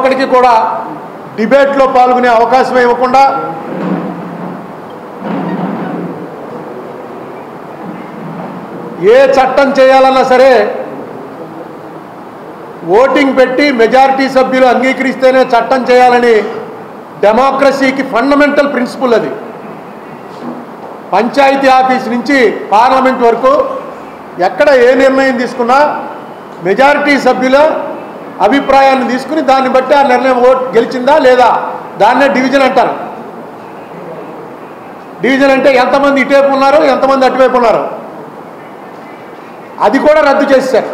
ఒక్కడికి కూడా డిబేట్లో పాల్గొనే అవకాశం ఇవ్వకుండా ఏ చట్టం చేయాలన్నా సరే ఓటింగ్ పెట్టి మెజారిటీ సభ్యులు అంగీకరిస్తేనే చట్టం చేయాలని డెమోక్రసీకి ఫండమెంటల్ ప్రిన్సిపల్ అది పంచాయతీ ఆఫీస్ నుంచి పార్లమెంట్ వరకు ఎక్కడ ఏ నిర్ణయం తీసుకున్నా మెజారిటీ సభ్యుల అభిప్రాయాన్ని తీసుకుని దాన్ని బట్టి ఆ నిర్ణయం ఓట్ గెలిచిందా లేదా దాన్నే డివిజన్ అంటారు డివిజన్ అంటే ఎంతమంది ఇటువైపు ఉన్నారు ఎంతమంది అటువైపు ఉన్నారు అది కూడా రద్దు చేశారు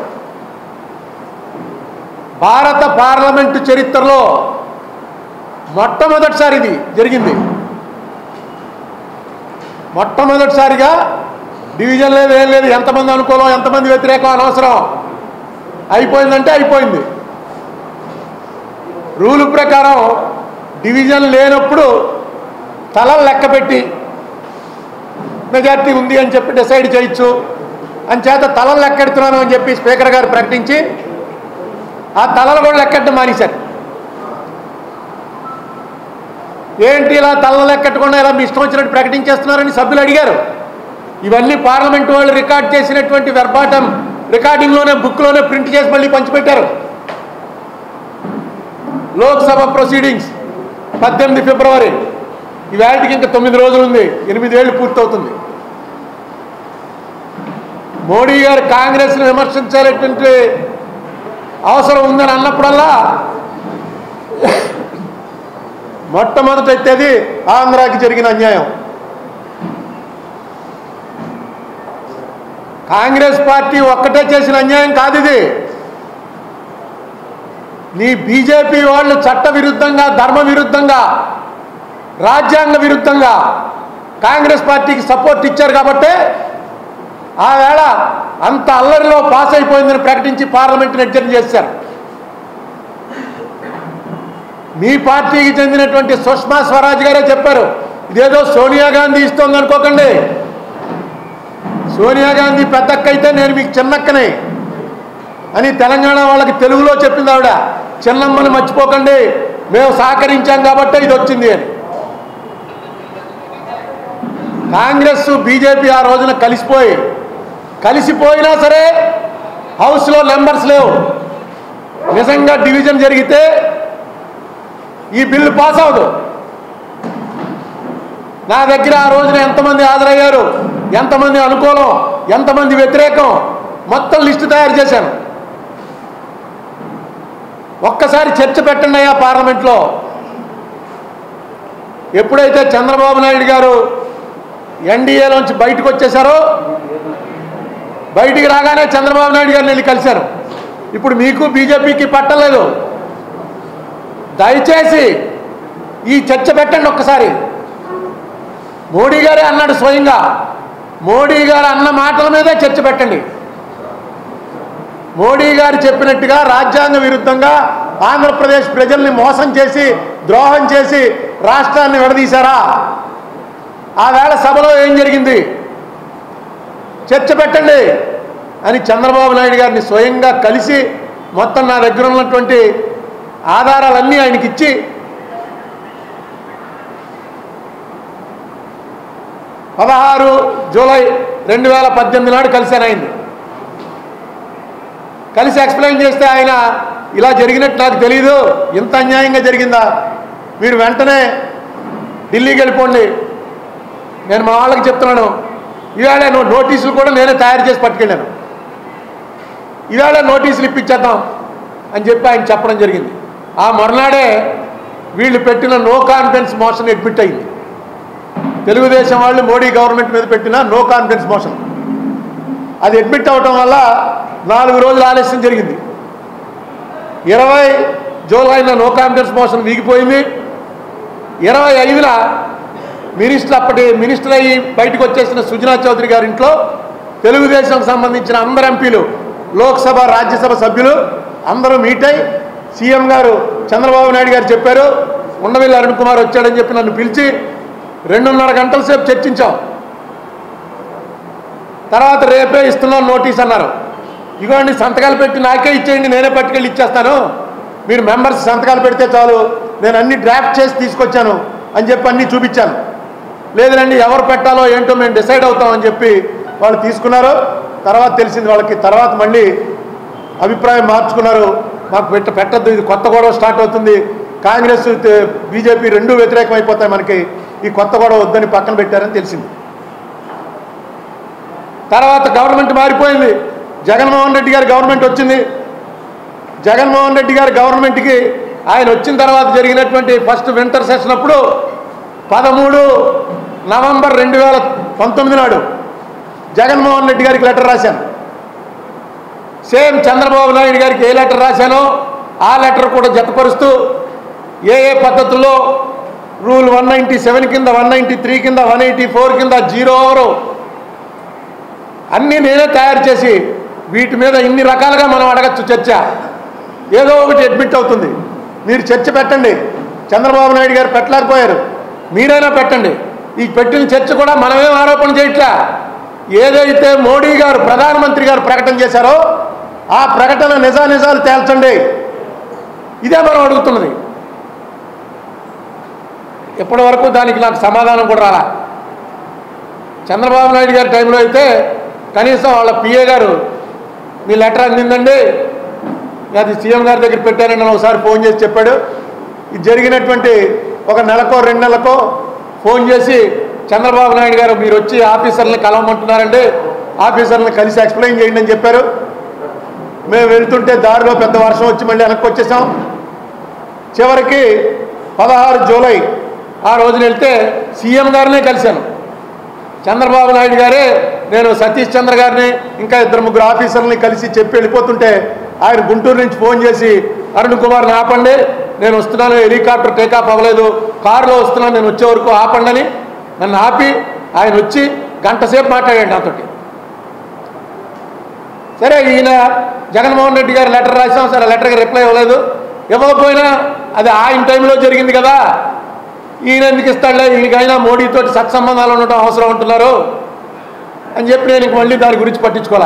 భారత పార్లమెంటు చరిత్రలో మొట్టమొదటిసారి ఇది జరిగింది మొట్టమొదటిసారిగా డివిజన్ లేదు ఏం లేదు ఎంతమంది అనుకూలం ఎంతమంది వ్యతిరేకం అనవసరం అయిపోయిందంటే అయిపోయింది రూల్ ప్రకారం డివిజన్ లేనప్పుడు తలలు లెక్క పెట్టి మెజార్టీ ఉంది అని చెప్పి డిసైడ్ చేయొచ్చు అని చేత తలలు లెక్కెడుతున్నాను అని చెప్పి స్పీకర్ గారు ప్రకటించి ఆ తలలు కూడా లెక్కెట్టడం మానేశారు ఏంటి ఇలా తలలు లెక్కట్టకుండా ఇలా మీ ఇష్టం వచ్చినట్టు ప్రకటించేస్తున్నారని సభ్యులు అడిగారు ఇవన్నీ పార్లమెంట్ వాళ్ళు రికార్డ్ చేసినటువంటి వెర్బాటం రికార్డింగ్లోనే బుక్లోనే ప్రింట్ చేసి మళ్ళీ పంచిపెట్టారు లోక్సభ ప్రొసీడింగ్స్ పద్దెనిమిది ఫిబ్రవరి ఈవేళకి ఇంకా తొమ్మిది రోజులు ఉంది ఎనిమిదేళ్లు పూర్తవుతుంది మోడీ గారు కాంగ్రెస్ను విమర్శించాలటువంటి అవసరం ఉందని అన్నప్పుడల్లా మొట్టమొదట ఎత్తేది ఆంధ్రాకి జరిగిన అన్యాయం కాంగ్రెస్ పార్టీ ఒక్కటే చేసిన అన్యాయం కాదు ఇది నీ బీజేపీ వాళ్ళు చట్ట విరుద్ధంగా ధర్మ విరుద్ధంగా రాజ్యాంగ విరుద్ధంగా కాంగ్రెస్ పార్టీకి సపోర్ట్ ఇచ్చారు కాబట్టే ఆ వేళ అంత అల్లరిలో పాస్ అయిపోయిందని ప్రకటించి పార్లమెంట్ని అడ్జర్న్ చేశారు మీ పార్టీకి చెందినటువంటి సుష్మా స్వరాజ్ గారే చెప్పారు ఇదేదో సోనియా గాంధీ ఇస్తోంది అనుకోకండి సోనియా గాంధీ పెద్దక్క అయితే నేను మీకు చిన్నక్కనే అని తెలంగాణ వాళ్ళకి తెలుగులో చెప్పింది ఆవిడ చిన్నమ్మని మర్చిపోకండి మేము సహకరించాం కాబట్టి ఇది వచ్చింది అని కాంగ్రెస్ బీజేపీ ఆ రోజున కలిసిపోయి కలిసిపోయినా సరే హౌస్లో నెంబర్స్ లేవు నిజంగా డివిజన్ జరిగితే ఈ బిల్లు పాస్ అవదు నా దగ్గర ఆ రోజున ఎంతమంది హాజరయ్యారు ఎంతమంది అనుకూలం ఎంతమంది వ్యతిరేకం మొత్తం లిస్టు తయారు చేశాను ఒక్కసారి చర్చ పెట్టండి అయ్యా పార్లమెంట్లో ఎప్పుడైతే చంద్రబాబు నాయుడు గారు ఎన్డీఏలోంచి బయటకు వచ్చేసారో బయటికి రాగానే చంద్రబాబు నాయుడు గారిని వెళ్ళి కలిశారు ఇప్పుడు మీకు బీజేపీకి పట్టలేదు దయచేసి ఈ చర్చ పెట్టండి ఒక్కసారి మోడీ గారే అన్నాడు స్వయంగా మోడీ గారు అన్న మాటల మీదే చర్చ పెట్టండి మోడీ గారు చెప్పినట్టుగా రాజ్యాంగ విరుద్ధంగా ఆంధ్రప్రదేశ్ ప్రజల్ని మోసం చేసి ద్రోహం చేసి రాష్ట్రాన్ని విడదీశారా ఆ వేళ సభలో ఏం జరిగింది చర్చ పెట్టండి అని చంద్రబాబు నాయుడు గారిని స్వయంగా కలిసి మొత్తం నా దగ్గర ఉన్నటువంటి ఆధారాలన్నీ ఆయనకి ఇచ్చి పదహారు జూలై రెండు వేల పద్దెనిమిది నాడు కలిశాను ఆయన్ని కలిసి ఎక్స్ప్లెయిన్ చేస్తే ఆయన ఇలా జరిగినట్టు నాకు తెలియదు ఇంత అన్యాయంగా జరిగిందా మీరు వెంటనే ఢిల్లీకి వెళ్ళిపోండి నేను మా వాళ్ళకి చెప్తున్నాను ఇవాళ నో నోటీసులు కూడా నేనే తయారు చేసి పట్టుకెళ్ళాను ఇవాళ నోటీసులు ఇప్పించేద్దాం అని చెప్పి ఆయన చెప్పడం జరిగింది ఆ మరునాడే వీళ్ళు పెట్టిన నో కాన్ఫిడెన్స్ మోషన్ అడ్మిట్ అయింది తెలుగుదేశం వాళ్ళు మోడీ గవర్నమెంట్ మీద పెట్టిన నో కాన్ఫిడెన్స్ మోషన్ అది అడ్మిట్ అవటం వల్ల నాలుగు రోజులు ఆలస్యం జరిగింది ఇరవై జూలైన నో కాన్ఫిడెన్స్ మోషన్ వీగిపోయింది ఇరవై ఐదున మినిస్టర్ అప్పటి మినిస్టర్ అయ్యి బయటకు వచ్చేసిన సుజనా చౌదరి గారి ఇంట్లో తెలుగుదేశం సంబంధించిన అందరు ఎంపీలు లోక్సభ రాజ్యసభ సభ్యులు అందరూ మీట్ అయి సీఎం గారు చంద్రబాబు నాయుడు గారు చెప్పారు ఉండవల్లి అరుణ్ కుమార్ వచ్చాడని చెప్పి నన్ను పిలిచి రెండున్నర గంటల సేపు చర్చించాం తర్వాత రేపే ఇస్తున్నాం నోటీస్ అన్నారు ఇగోండి సంతకాలు పెట్టి నాకే ఇచ్చేయండి నేనే పట్టుకెళ్ళి ఇచ్చేస్తాను మీరు మెంబర్స్ సంతకాలు పెడితే చాలు నేను అన్ని డ్రాఫ్ట్ చేసి తీసుకొచ్చాను అని చెప్పి అన్నీ చూపించాను లేదండి ఎవరు పెట్టాలో ఏంటో మేము డిసైడ్ అవుతామని చెప్పి వాళ్ళు తీసుకున్నారు తర్వాత తెలిసింది వాళ్ళకి తర్వాత మళ్ళీ అభిప్రాయం మార్చుకున్నారు మాకు పెట్ట పెట్టద్దు ఇది కొత్త గొడవ స్టార్ట్ అవుతుంది కాంగ్రెస్ తే- బీజేపీ రెండు వ్యతిరేకం అయిపోతాయి మనకి ఈ కొత్త గొడవ వద్దని పక్కన పెట్టారని తెలిసింది తర్వాత గవర్నమెంట్ మారిపోయింది జగన్మోహన్ రెడ్డి గారి గవర్నమెంట్ వచ్చింది జగన్మోహన్ రెడ్డి గారి గవర్నమెంట్కి ఆయన వచ్చిన తర్వాత జరిగినటువంటి ఫస్ట్ వింటర్ సెషన్ అప్పుడు పదమూడు నవంబర్ రెండు వేల పంతొమ్మిది నాడు జగన్మోహన్ రెడ్డి గారికి లెటర్ రాశాను సేమ్ చంద్రబాబు నాయుడు గారికి ఏ లెటర్ రాశానో ఆ లెటర్ కూడా జతపరుస్తూ ఏ ఏ పద్ధతుల్లో రూల్ వన్ నైంటీ సెవెన్ కింద వన్ నైంటీ త్రీ కింద వన్ ఎయిటీ ఫోర్ కింద జీరో ఓవరు అన్నీ నేనే తయారు చేసి వీటి మీద ఇన్ని రకాలుగా మనం అడగచ్చు చర్చ ఏదో ఒకటి అడ్మిట్ అవుతుంది మీరు చర్చ పెట్టండి చంద్రబాబు నాయుడు గారు పెట్టలేకపోయారు మీరైనా పెట్టండి ఈ పెట్టిన చర్చ కూడా మనమేం ఆరోపణ చేయట్లా ఏదైతే మోడీ గారు ప్రధానమంత్రి గారు ప్రకటన చేశారో ఆ ప్రకటన నిజానిజాలు తేల్చండి ఇదే మనం అడుగుతున్నది ఇప్పటి వరకు దానికి నాకు సమాధానం కూడా రాలా చంద్రబాబు నాయుడు గారి టైంలో అయితే కనీసం వాళ్ళ పిఏ గారు మీ లెటర్ అందిందండి అది సీఎం గారి దగ్గర పెట్టానని నన్ను ఒకసారి ఫోన్ చేసి చెప్పాడు ఇది జరిగినటువంటి ఒక నెలకో రెండు నెలకో ఫోన్ చేసి చంద్రబాబు నాయుడు గారు మీరు వచ్చి ఆఫీసర్ని కలవమంటున్నారండి ఆఫీసర్ని కలిసి ఎక్స్ప్లెయిన్ చేయండి అని చెప్పారు మేము వెళ్తుంటే దారిలో పెద్ద వర్షం వచ్చి మళ్ళీ వెనక్కి వచ్చేసాం చివరికి పదహారు జూలై ఆ రోజున వెళ్తే సీఎం గారినే కలిశాను చంద్రబాబు నాయుడు గారే నేను సతీష్ చంద్ర గారిని ఇంకా ఇద్దరు ముగ్గురు ఆఫీసర్ని కలిసి చెప్పి వెళ్ళిపోతుంటే ఆయన గుంటూరు నుంచి ఫోన్ చేసి అరుణ్ కుమార్ని ఆపండి నేను వస్తున్నాను హెలికాప్టర్ టేకాఫ్ అవ్వలేదు కారులో వస్తున్నాను నేను వచ్చే వరకు ఆపండి అని నన్ను ఆపి ఆయన వచ్చి గంట సేపు మాట్లాడాడు నాతోటి సరే ఈయన జగన్మోహన్ రెడ్డి గారు లెటర్ రాసాం సరే లెటర్కి రిప్లై ఇవ్వలేదు ఇవ్వకపోయినా అది ఆయన టైంలో జరిగింది కదా ఈయన ఎందుకు ఇస్తాడులే ఈయనకైనా మోడీతో సత్సంబంధాలు ఉండటం అవసరం అంటున్నారు అని చెప్పి నేను ఇంక మళ్ళీ దాని గురించి పట్టించుకోలే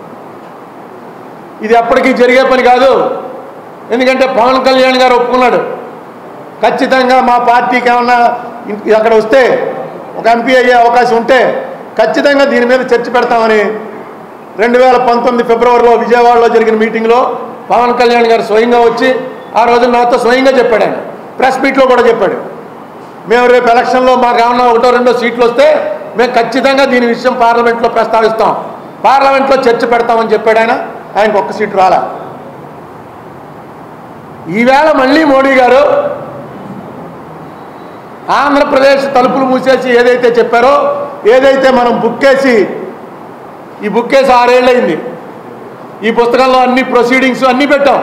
ఇది ఎప్పటికీ జరిగే పని కాదు ఎందుకంటే పవన్ కళ్యాణ్ గారు ఒప్పుకున్నాడు ఖచ్చితంగా మా పార్టీకి ఏమన్నా ఇన్- అక్కడ వస్తే ఒక ఎంపీ అయ్యే అవకాశం ఉంటే ఖచ్చితంగా దీని మీద చర్చ పెడతామని రెండు వేల పంతొమ్మిది ఫిబ్రవరిలో విజయవాడలో జరిగిన మీటింగ్లో పవన్ కళ్యాణ్ గారు స్వయంగా వచ్చి ఆ రోజు నాతో స్వయంగా చెప్పాడు ఆయన ప్రెస్ మీట్లో కూడా చెప్పాడు మేము రేపు ఎలక్షన్లో మాకు ఏమన్నా ఒకటో రెండో సీట్లు వస్తే మేము ఖచ్చితంగా దీని విషయం పార్లమెంట్లో ప్రస్తావిస్తాం పార్లమెంట్లో చర్చ పెడతామని చెప్పాడు ఆయన ఆయనకు ఒక్క సీటు రాలా ఈవేళ మళ్ళీ మోడీ గారు ఆంధ్రప్రదేశ్ తలుపులు మూసేసి ఏదైతే చెప్పారో ఏదైతే మనం బుక్కేసి ఈ బుక్కేసి ఆరేళ్ళయింది ఈ పుస్తకంలో అన్ని ప్రొసీడింగ్స్ అన్నీ పెట్టాం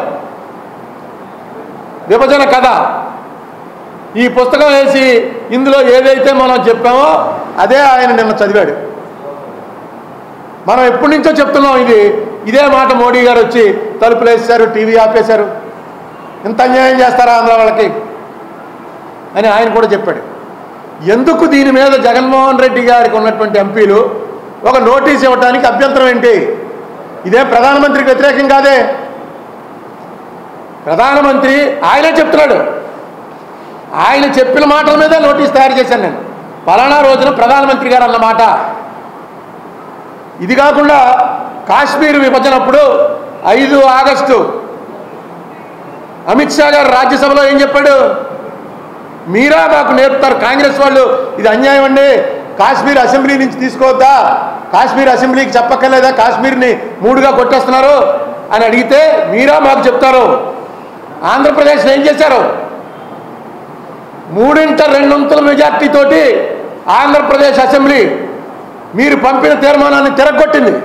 విభజన కథ ఈ పుస్తకం వేసి ఇందులో ఏదైతే మనం చెప్పామో అదే ఆయన నిన్న చదివాడు మనం ఎప్పటి నుంచో చెప్తున్నాం ఇది ఇదే మాట మోడీ గారు వచ్చి తలుపులు వేసేశారు టీవీ ఆపేశారు ఇంత అన్యాయం చేస్తారా ఆంధ్ర వాళ్ళకి అని ఆయన కూడా చెప్పాడు ఎందుకు దీని మీద జగన్మోహన్ రెడ్డి గారికి ఉన్నటువంటి ఎంపీలు ఒక నోటీస్ ఇవ్వడానికి అభ్యంతరం ఏంటి ఇదే ప్రధానమంత్రికి వ్యతిరేకం కాదే ప్రధానమంత్రి ఆయనే చెప్తున్నాడు ఆయన చెప్పిన మాటల మీద నోటీస్ తయారు చేశాను నేను పలానా రోజున ప్రధానమంత్రి గారు అన్న మాట ఇది కాకుండా కాశ్మీర్ విభజనప్పుడు ఐదు ఆగస్టు అమిత్ షా గారు రాజ్యసభలో ఏం చెప్పాడు మీరా మాకు నేర్పుతారు కాంగ్రెస్ వాళ్ళు ఇది అన్యాయం అండి కాశ్మీర్ అసెంబ్లీ నుంచి తీసుకోవద్దా కాశ్మీర్ అసెంబ్లీకి చెప్పక్కర్లేదా కాశ్మీర్ని మూడుగా కొట్టేస్తున్నారు అని అడిగితే మీరా మాకు చెప్తారు ఆంధ్రప్రదేశ్లో ఏం చేశారు మూడింట రెండొంతుల మెజార్టీ తోటి ఆంధ్రప్రదేశ్ అసెంబ్లీ మీరు పంపిన తీర్మానాన్ని తిరగొట్టింది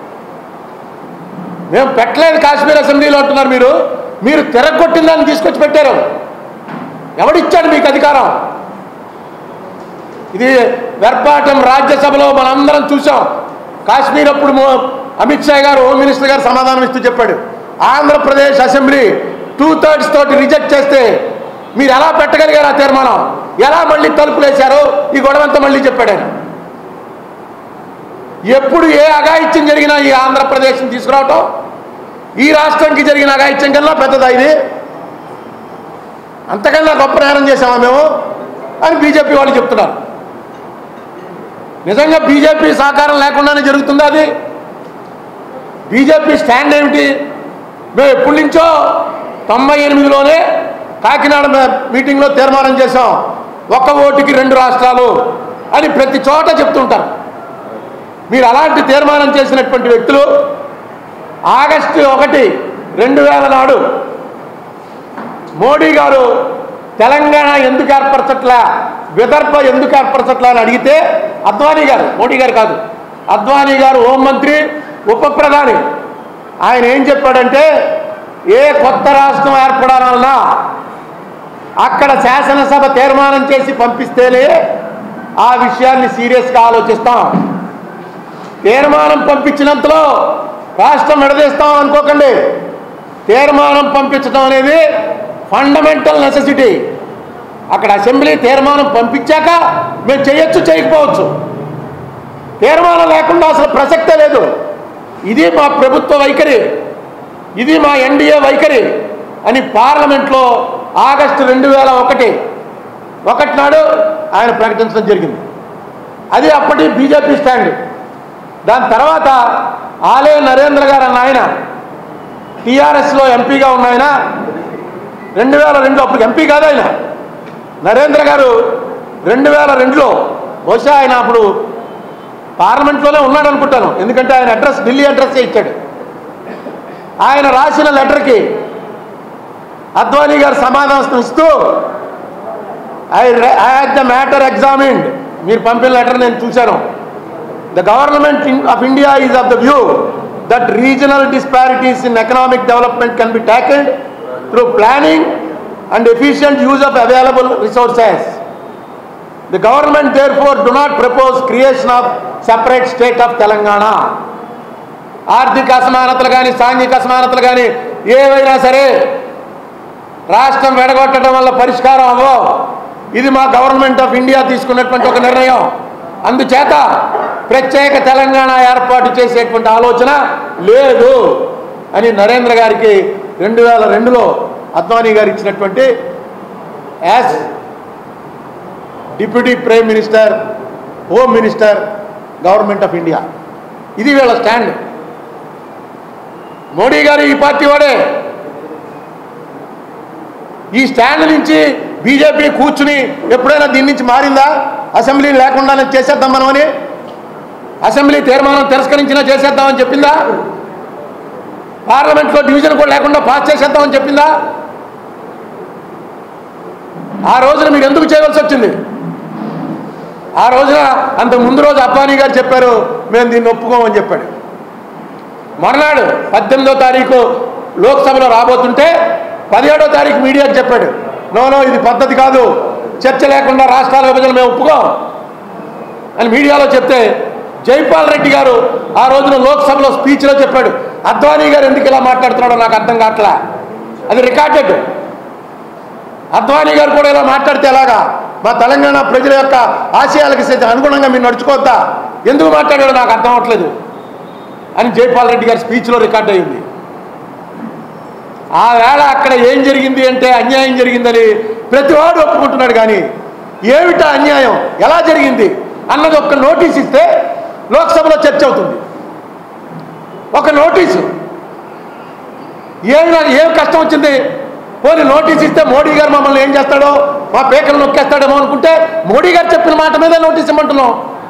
మేము పెట్టలేదు కాశ్మీర్ అసెంబ్లీలో అంటున్నారు మీరు మీరు తిరగొట్టిన దాన్ని తీసుకొచ్చి పెట్టారు ఎవడిచ్చాడు మీకు అధికారం ఇది వెర్పాటం రాజ్యసభలో మనందరం చూసాం కాశ్మీర్ అప్పుడు మో- అమిత్ షా గారు హోమ్ మినిస్టర్ గారు సమాధానం ఇస్తూ చెప్పాడు ఆంధ్రప్రదేశ్ అసెంబ్లీ టూ థర్డ్స్ తోటి రిజెక్ట్ చేస్తే మీరు ఎలా పెట్టగలిగారు ఆ తీర్మానం ఎలా మళ్ళీ తలుపులు వేశారో ఈ గొడవంతా మళ్ళీ చెప్పాడు ఆయన ఎప్పుడు ఏ అఘాయిత్యం జరిగినా ఈ ఆంధ్రప్రదేశ్ని తీసుకురావటం ఈ రాష్ట్రానికి జరిగిన అఘాయిత్యం కన్నా పెద్దదా ఇది అంతకన్నా గొప్ప నేరం చేసామా మేము అని బీజేపీ వాళ్ళు చెప్తున్నారు నిజంగా బీజేపీ సహకారం లేకుండానే జరుగుతుందా అది బీజేపీ స్టాండ్ ఏమిటి మేము ఎప్పటి నుంచో తొంభై ఎనిమిదిలోనే కాకినాడ మే- మీటింగ్లో తీర్మానం చేశాం ఒక్క ఓటుకి రెండు రాష్ట్రాలు అని ప్రతి చోట చెప్తుంటారు మీరు అలాంటి తీర్మానం చేసినటువంటి వ్యక్తులు ఆగస్టు ఒకటి రెండు వేల నాడు మోడీ గారు తెలంగాణ ఎందుకు ఏర్పరచట్లా విదర్భ ఎందుకు ఏర్పరచట్లా అని అడిగితే అద్వానీ గారు మోడీ గారు కాదు అద్వానీ గారు హోంమంత్రి ఉప ప్రధాని ఆయన ఏం చెప్పాడంటే ఏ కొత్త రాష్ట్రం ఏర్పడాలన్నా అక్కడ శాసనసభ తీర్మానం చేసి పంపిస్తేనే ఆ విషయాన్ని సీరియస్గా ఆలోచిస్తాం తీర్మానం పంపించినంతలో రాష్ట్రం విడదీస్తాం అనుకోకండి తీర్మానం పంపించడం అనేది ఫండమెంటల్ నెసెసిటీ అక్కడ అసెంబ్లీ తీర్మానం పంపించాక మేము చేయొచ్చు చేయకపోవచ్చు తీర్మానం లేకుండా అసలు ప్రసక్తే లేదు ఇది మా ప్రభుత్వ వైఖరి ఇది మా ఎన్డీఏ వైఖరి అని పార్లమెంట్లో ఆగస్టు రెండు వేల ఒకటి ఒకటి నాడు ఆయన ప్రకటించడం జరిగింది అది అప్పటి బీజేపీ స్టాండ్ దాని తర్వాత ఆలే నరేంద్ర గారు అన్న ఆయన టీఆర్ఎస్లో ఎంపీగా ఉన్న ఆయన రెండు వేల రెండు అప్పుడు ఎంపీ కాదు ఆయన నరేంద్ర గారు రెండు వేల రెండులో బహుశా ఆయన అప్పుడు పార్లమెంట్లోనే ఉన్నాడు అనుకుంటాను ఎందుకంటే ఆయన అడ్రస్ ఢిల్లీ అడ్రస్సే ఇచ్చాడు ఆయన రాసిన లెటర్కి అద్వానీ గారు సమాధానం ఇస్తూ I I had the matter examined మీరు పంపిన లెటర్ నేను చూశాను the government of India is of the view that regional disparities in economic development can be tackled through planning and efficient use of available resources the government therefore do not propose creation of separate state of Telangana ఆర్థిక అసమానతలు కానీ సాంఘిక అసమానతలు కానీ ఏవైనా సరే రాష్ట్రం వెడగొట్టడం వల్ల పరిష్కారం అవ్వవు ఇది మా గవర్నమెంట్ ఆఫ్ ఇండియా తీసుకున్నటువంటి ఒక నిర్ణయం అందుచేత ప్రత్యేక తెలంగాణ ఏర్పాటు చేసేటువంటి ఆలోచన లేదు అని నరేంద్ర గారికి రెండు వేల రెండులో అద్వానీ గారు ఇచ్చినటువంటి as deputy prime minister home minister government of India ఇది వీళ్ళ స్టాండ్ మోడీ గారు ఈ పార్టీ వాడే ఈ స్టాండ్ నుంచి బీజేపీ కూర్చుని ఎప్పుడైనా దీని నుంచి మారిందా అసెంబ్లీ లేకుండానే చేసేద్దాం మనమని అసెంబ్లీ తీర్మానం తిరస్కరించినా చేసేద్దామని చెప్పిందా పార్లమెంట్లో డివిజన్ కూడా లేకుండా పాస్ చేసేద్దామని చెప్పిందా ఆ రోజున మీరు ఎందుకు చేయవలసి వచ్చింది ఆ రోజున అంత ముందు రోజు అబ్బానీ గారు చెప్పారు మేము దీన్ని ఒప్పుకోమని చెప్పాడు మర్నాడు పద్దెనిమిదో తారీఖు లోక్సభలో రాబోతుంటే పదిహేడో తారీఖు మీడియాకి చెప్పాడు నో నో ఇది పద్ధతి కాదు చర్చ లేకుండా రాష్ట్రాల విభజన మేము ఒప్పుకోం అని మీడియాలో చెప్తే జైపాల్ రెడ్డి గారు ఆ రోజున లోక్సభలో స్పీచ్లో చెప్పాడు అద్వానీ గారు ఎందుకు ఇలా మాట్లాడుతున్నాడో నాకు అర్థం కావట్లా అది రికార్డెడ్ అద్వానీ గారు కూడా ఇలా మాట్లాడితే ఎలాగా మా తెలంగాణ ప్రజల యొక్క ఆశయాలకు సైతం అనుగుణంగా మీరు నడుచుకోవద్దా ఎందుకు మాట్లాడాడో నాకు అర్థం అవ్వట్లేదు అని జైపాల్ రెడ్డి గారి స్పీచ్లో రికార్డ్ అయింది ఆ వేళ అక్కడ ఏం జరిగింది అంటే అన్యాయం జరిగిందని ప్రతివాడు ఒప్పుకుంటున్నాడు కానీ ఏమిటా అన్యాయం ఎలా జరిగింది అన్నది ఒక నోటీస్ ఇస్తే లోక్సభలో చర్చ అవుతుంది ఒక నోటీసు ఏం ఏం కష్టం వచ్చింది పోనీ నోటీస్ ఇస్తే మోడీ గారు మమ్మల్ని ఏం చేస్తాడో మా పేకలు నొక్కేస్తాడేమో అనుకుంటే మోడీ గారు చెప్పిన మాట మీదే నోటీస్ ఇమ్మంటున్నాం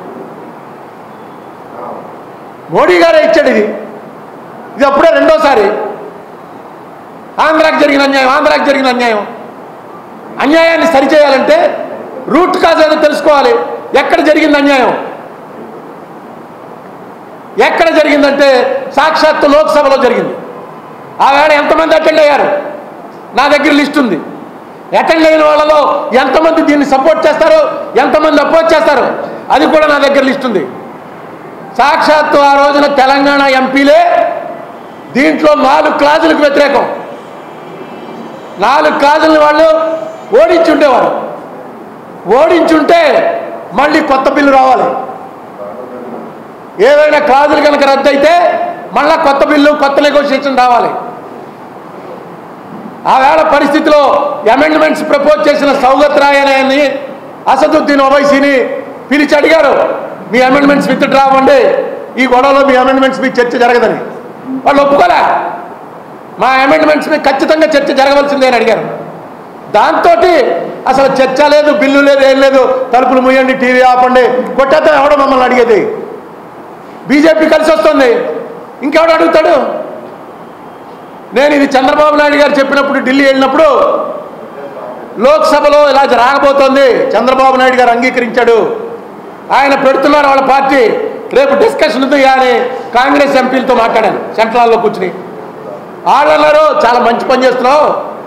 మోడీ గారే ఇచ్చాడు ఇది ఇది అప్పుడే రెండోసారి ఆంధ్రాకి జరిగిన అన్యాయం ఆంధ్రాకి జరిగిన అన్యాయం అన్యాయాన్ని సరిచేయాలంటే రూట్ కాజ్ ఏదో తెలుసుకోవాలి ఎక్కడ జరిగింది అన్యాయం ఎక్కడ జరిగిందంటే సాక్షాత్తు లోక్సభలో జరిగింది ఆ వేళ ఎంతమంది అటెండ్ అయ్యారు నా దగ్గర లిస్ట్ ఉంది అటెండ్ అయిన వాళ్ళలో ఎంతమంది దీన్ని సపోర్ట్ చేస్తారు ఎంతమంది అపోజ్ చేస్తారు అది కూడా నా దగ్గర లిస్ట్ ఉంది సాక్షాత్తు ఆ రోజున తెలంగాణ ఎంపీలే దీంట్లో నాలుగు క్లాజులకు వ్యతిరేకం నాలుగు క్లాజులను వాళ్ళు ఓడించుండేవారు ఓడించుంటే మళ్ళీ కొత్త బిల్లు రావాలి ఏవైనా క్లాజులు కనుక రద్దు అయితే మళ్ళా కొత్త బిల్లు కొత్త నెగోషియేషన్ రావాలి ఆ వేళ పరిస్థితిలో అమెండ్మెంట్స్ ప్రపోజ్ చేసిన సౌగత్ రాయ్ అనే అసదుద్దీన్ ఓవైసీని పిలిచి అడిగారు మీ అమెండ్మెంట్స్ విత్ డ్రా అవ్వండి ఈ గొడవలో మీ అమెండ్మెంట్స్ మీ చర్చ జరగదని వాళ్ళు ఒప్పుకోలే మా అమెండ్మెంట్స్ మీద ఖచ్చితంగా చర్చ జరగవలసిందే అని అడిగారు దాంతో అసలు చర్చ లేదు బిల్లు లేదు ఏం లేదు తలుపులు మూయండి టీవీ ఆపండి కొట్టేద్దాం ఎవడో మమ్మల్ని అడిగేది బీజేపీ కలిసి వస్తుంది ఇంకెవడు అడుగుతాడు నేను ఇది చంద్రబాబు నాయుడు గారు చెప్పినప్పుడు ఢిల్లీ వెళ్ళినప్పుడు లోక్సభలో ఇలా రాకపోతుంది చంద్రబాబు నాయుడు గారు అంగీకరించాడు ఆయన పెడుతున్నారు వాళ్ళ పార్టీ రేపు డిస్కషన్ ఉంది అని కాంగ్రెస్ ఎంపీలతో మాట్లాడాను సెంట్రల్లో కూర్చుని వాళ్ళు అన్నారు చాలా మంచి పని చేస్తున్నావు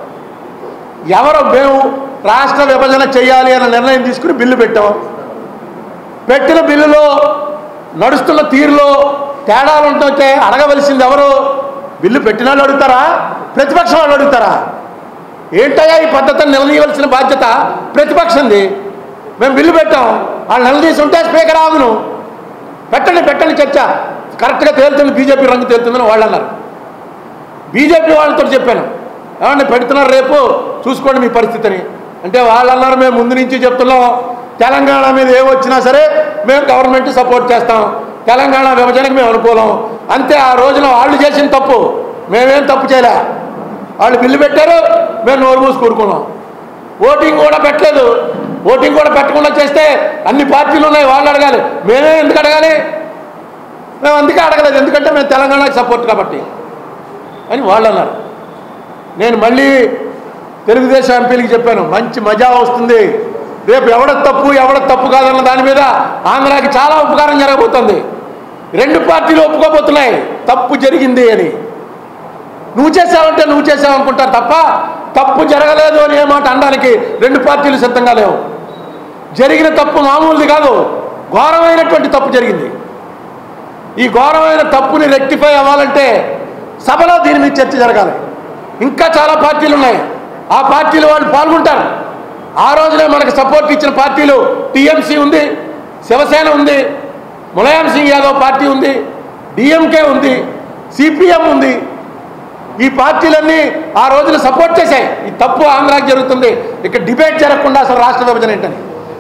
ఎవరు మేము రాష్ట్ర విభజన చేయాలి అన్న నిర్ణయం తీసుకుని బిల్లు పెట్టాం పెట్టిన బిల్లులో నడుస్తున్న తీరులో తేడాలు ఉంటుంటే అడగవలసింది ఎవరు బిల్లు పెట్టిన వాళ్ళు అడుగుతారా ప్రతిపక్షం వాళ్ళు అడుగుతారా ఏంటయ్యా ఈ పద్ధతిని నిలదీయవలసిన బాధ్యత ప్రతిపక్షంది మేము బిల్లు పెట్టాం వాళ్ళు నిలదీసి ఉంటే స్పీకర్ ఆగును పెట్టండి పెట్టండి చర్చ కరెక్ట్గా తేలుతుంది బీజేపీ రంగు తేలుతుందని వాళ్ళు అన్నారు బీజేపీ వాళ్ళతో చెప్పాను ఏమండి పెడుతున్నారు రేపు చూసుకోండి మీ పరిస్థితిని అంటే వాళ్ళు అన్నారు మేము ముందు నుంచి చెప్తున్నాం తెలంగాణ మీద ఏ వచ్చినా సరే మేము గవర్నమెంట్ సపోర్ట్ చేస్తాం తెలంగాణ విభజనకు మేము అనుకూలం అంతే ఆ రోజున వాళ్ళు చేసిన తప్పు మేమేం తప్పు చేయలే వాళ్ళు బిల్లు పెట్టారు మేము నోరు మూసి కూరుకున్నాం ఓటింగ్ కూడా పెట్టలేదు ఓటింగ్ కూడా పెట్టకుండా చేస్తే అన్ని పార్టీలు ఉన్నాయి వాళ్ళు అడగాలి మేమే ఎందుకు అడగాలి మేము అందుకే అడగలేదు ఎందుకంటే మేము తెలంగాణకి సపోర్ట్ కాబట్టి అని వాళ్ళు అన్నారు నేను మళ్ళీ తెలుగుదేశం ఎంపీలకి చెప్పాను మంచి మజా వస్తుంది రేపు ఎవడ తప్పు ఎవడ తప్పు కాదన్న దాని మీద ఆంధ్రాకి చాలా ఉపకారం జరగబోతుంది రెండు పార్టీలు ఒప్పుకోబోతున్నాయి తప్పు జరిగింది అని నువ్వు చేసావంటే నువ్వు చేసావు అనుకుంటారు తప్ప తప్పు జరగలేదు అని ఏ మాట అనడానికి రెండు పార్టీలు సిద్ధంగా లేవు జరిగిన తప్పు మామూలుది కాదు ఘోరమైనటువంటి తప్పు జరిగింది ఈ ఘోరమైన తప్పుని రెక్టిఫై అవ్వాలంటే సభలో దీని మీద చర్చ జరగాలి ఇంకా చాలా పార్టీలు ఉన్నాయి ఆ పార్టీలు వాళ్ళు పాల్గొంటారు ఆ రోజునే మనకు సపోర్ట్ ఇచ్చిన పార్టీలు టీఎంసీ ఉంది శివసేన ఉంది ములాయం సింగ్ యాదవ్ పార్టీ ఉంది డిఎంకే ఉంది సిపిఎం ఉంది ఈ పార్టీలన్నీ ఆ రోజున సపోర్ట్ చేశాయి ఈ తప్పు ఆంధ్రాకి జరుగుతుంది ఇక్కడ డిబేట్ జరగకుండా అసలు రాష్ట్ర విభజన ఏంటని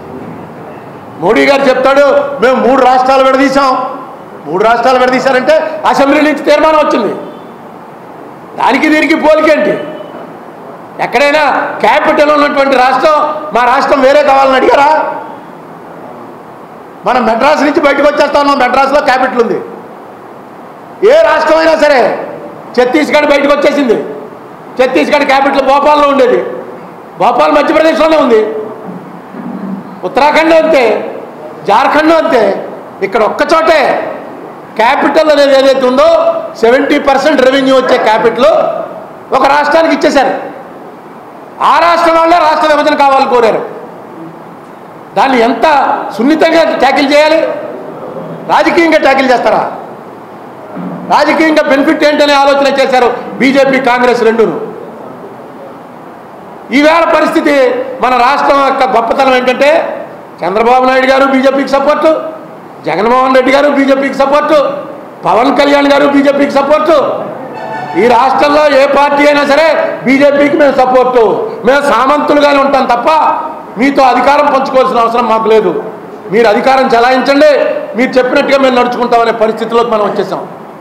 మోడీ గారు చెప్తాడు మేము మూడు రాష్ట్రాలు విడదీశాం మూడు రాష్ట్రాలు విడదీశారంటే అసెంబ్లీ నుంచి తీర్మానం వచ్చింది దానికి దీనికి పోలికేంటి ఎక్కడైనా క్యాపిటల్ ఉన్నటువంటి రాష్ట్రం మా రాష్ట్రం వేరే కావాలని అడిగారా మనం మెడ్రాస్ నుంచి బయటకు వచ్చేస్తా ఉన్నాం మెడ్రాస్లో క్యాపిటల్ ఉంది ఏ రాష్ట్రమైనా సరే ఛత్తీస్గఢ్ బయటకు వచ్చేసింది ఛత్తీస్గఢ్ క్యాపిటల్ భోపాల్లో ఉండేది భోపాల్ మధ్యప్రదేశ్లోనే ఉంది ఉత్తరాఖండ్ అంతే జార్ఖండ్ అంతే ఇక్కడ ఒక్క చోటే క్యాపిటల్ అనేది ఏదైతే ఉందో సెవెంటీ పర్సెంట్ రెవెన్యూ వచ్చే క్యాపిటల్ ఒక రాష్ట్రానికి ఇచ్చేశారు ఆ రాష్ట్రం వాళ్ళే రాష్ట్ర విభజన కావాలని కోరారు దాన్ని ఎంత సున్నితంగా ట్యాకిల్ చేయాలి రాజకీయంగా ట్యాకిల్ చేస్తారా రాజకీయంగా బెనిఫిట్ ఏంటనే ఆలోచన చేశారు బీజేపీ కాంగ్రెస్ రెండును ఈవేళ పరిస్థితి మన రాష్ట్రం యొక్క గొప్పతనం ఏంటంటే చంద్రబాబు నాయుడు గారు బీజేపీకి సపోర్టు జగన్మోహన్ రెడ్డి గారు బీజేపీకి సపోర్టు పవన్ కళ్యాణ్ గారు బీజేపీకి సపోర్టు ఈ రాష్ట్రంలో ఏ పార్టీ అయినా సరే బీజేపీకి మేము సపోర్టు మేము సామంతులుగానే ఉంటాం తప్ప మీతో అధికారం పంచుకోవాల్సిన అవసరం మాకు లేదు మీరు అధికారం చలాయించండి మీరు చెప్పినట్టుగా మేము నడుచుకుంటామనే పరిస్థితిలోకి మనం వచ్చేసాం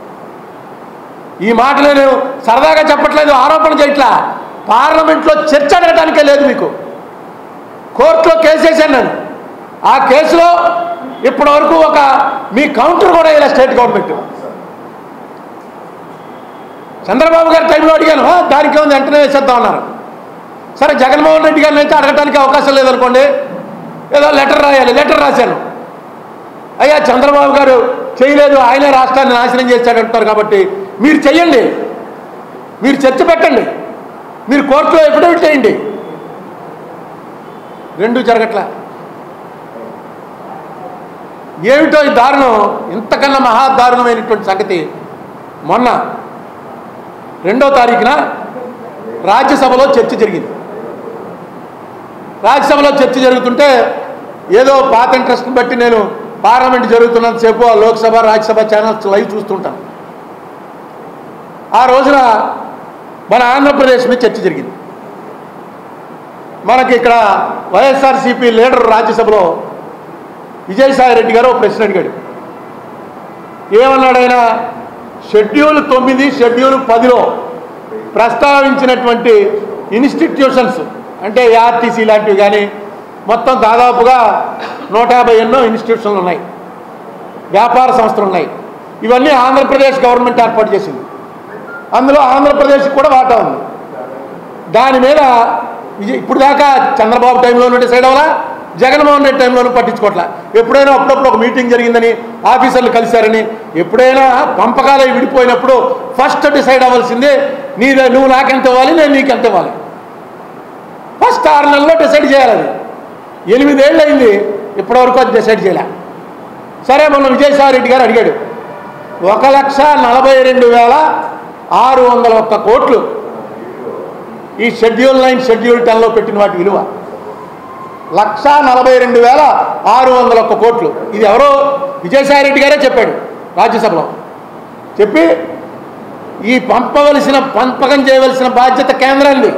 ఈ మాట నేను సరదాగా చెప్పట్లేదు ఆరోపణ చేయట్లా పార్లమెంట్లో చర్చ అడగడానికే లేదు మీకు కోర్టులో కేసు వేసాను నేను ఆ కేసులో ఇప్పటి వరకు ఒక మీ కౌంటర్ కూడా ఇలా స్టేట్ గవర్నమెంట్ చంద్రబాబు గారి టైంలో అడిగాను "ఆ, దానికి ఉంది వెంటనే వేసేద్దాం అన్నారు సరే జగన్మోహన్ రెడ్డి గారిని అయితే అడగడానికి అవకాశం లేదనుకోండి ఏదో లెటర్ రాయాలి లెటర్ రాశాను అయ్యా చంద్రబాబు గారు చేయలేదు ఆయనే రాష్ట్రాన్ని నాశనం చేశాడంటారు కాబట్టి మీరు చెయ్యండి మీరు చర్చ పెట్టండి మీరు కోర్టులో ఎఫిడవిట్ చేయండి రెండు జరగట్లా ఏమిటో ఈ దారుణం ఇంతకన్నా మహా దారుణమైనటువంటి సంగతి మొన్న రెండో తారీఖున రాజ్యసభలో చర్చ జరిగింది రాజ్యసభలో చర్చ జరుగుతుంటే ఏదో పాత ఇంట్రెస్ట్ని బట్టి నేను పార్లమెంట్ జరుగుతున్నంతసేపు ఆ లోక్సభ రాజ్యసభ ఛానల్స్ లైవ్ చూస్తుంటాను ఆ రోజున మన ఆంధ్రప్రదేశ్ మీద చర్చ జరిగింది మనకి ఇక్కడ వైఎస్ఆర్సీపీ లీడర్ రాజ్యసభలో విజయసాయి రెడ్డి గారు ఒక ప్రశ్న అడిగాడు ఏమన్నాడు ఆయన షెడ్యూల్ తొమ్మిది షెడ్యూల్ పదిలో ప్రస్తావించినటువంటి ఇన్స్టిట్యూషన్స్ అంటే ఏఆర్టీసీ లాంటివి కానీ మొత్తం దాదాపుగా నూట యాభై ఎన్నో ఇన్స్టిట్యూషన్లు ఉన్నాయి వ్యాపార సంస్థలు ఉన్నాయి ఇవన్నీ ఆంధ్రప్రదేశ్ గవర్నమెంట్ ఏర్పాటు చేసింది అందులో ఆంధ్రప్రదేశ్ కూడా వాటా ఉంది దాని మీద విజయ్ ఇప్పుడు దాకా చంద్రబాబు టైంలోనూ డిసైడ్ అవ్వాలా జగన్మోహన్ రెడ్డి టైంలోనూ పట్టించుకోవట్లా ఎప్పుడైనా అప్పుడప్పుడు ఒక మీటింగ్ జరిగిందని ఆఫీసర్లు కలిశారని ఎప్పుడైనా పంపకాలు విడిపోయినప్పుడు ఫస్ట్ డిసైడ్ అవ్వాల్సిందే నీదే నువ్వు నాకెంత ఇవ్వాలి నేను నీకెంత ఇవ్వాలి ఫస్ట్ ఆరు నెలల్లో డిసైడ్ చేయాలి అది ఎనిమిదేళ్ళు అయింది ఇప్పటివరకు అది డిసైడ్ చేయలే సరే మొన్న విజయసాయి రెడ్డి గారు అడిగాడు ఒక లక్ష నలభై రెండు వేల ఆరు వందల ఒక్క కోట్లు ఈ షెడ్యూల్ నైన్ షెడ్యూల్ టెన్లో పెట్టిన వాటి విలువ లక్ష నలభై రెండు వేల ఆరు వందల ఒక్క కోట్లు ఇది ఎవరో విజయసాయి రెడ్డి గారే చెప్పాడు రాజ్యసభలో చెప్పి ఈ పంపవలసిన పంపకం చేయవలసిన బాధ్యత కేంద్రాన్ని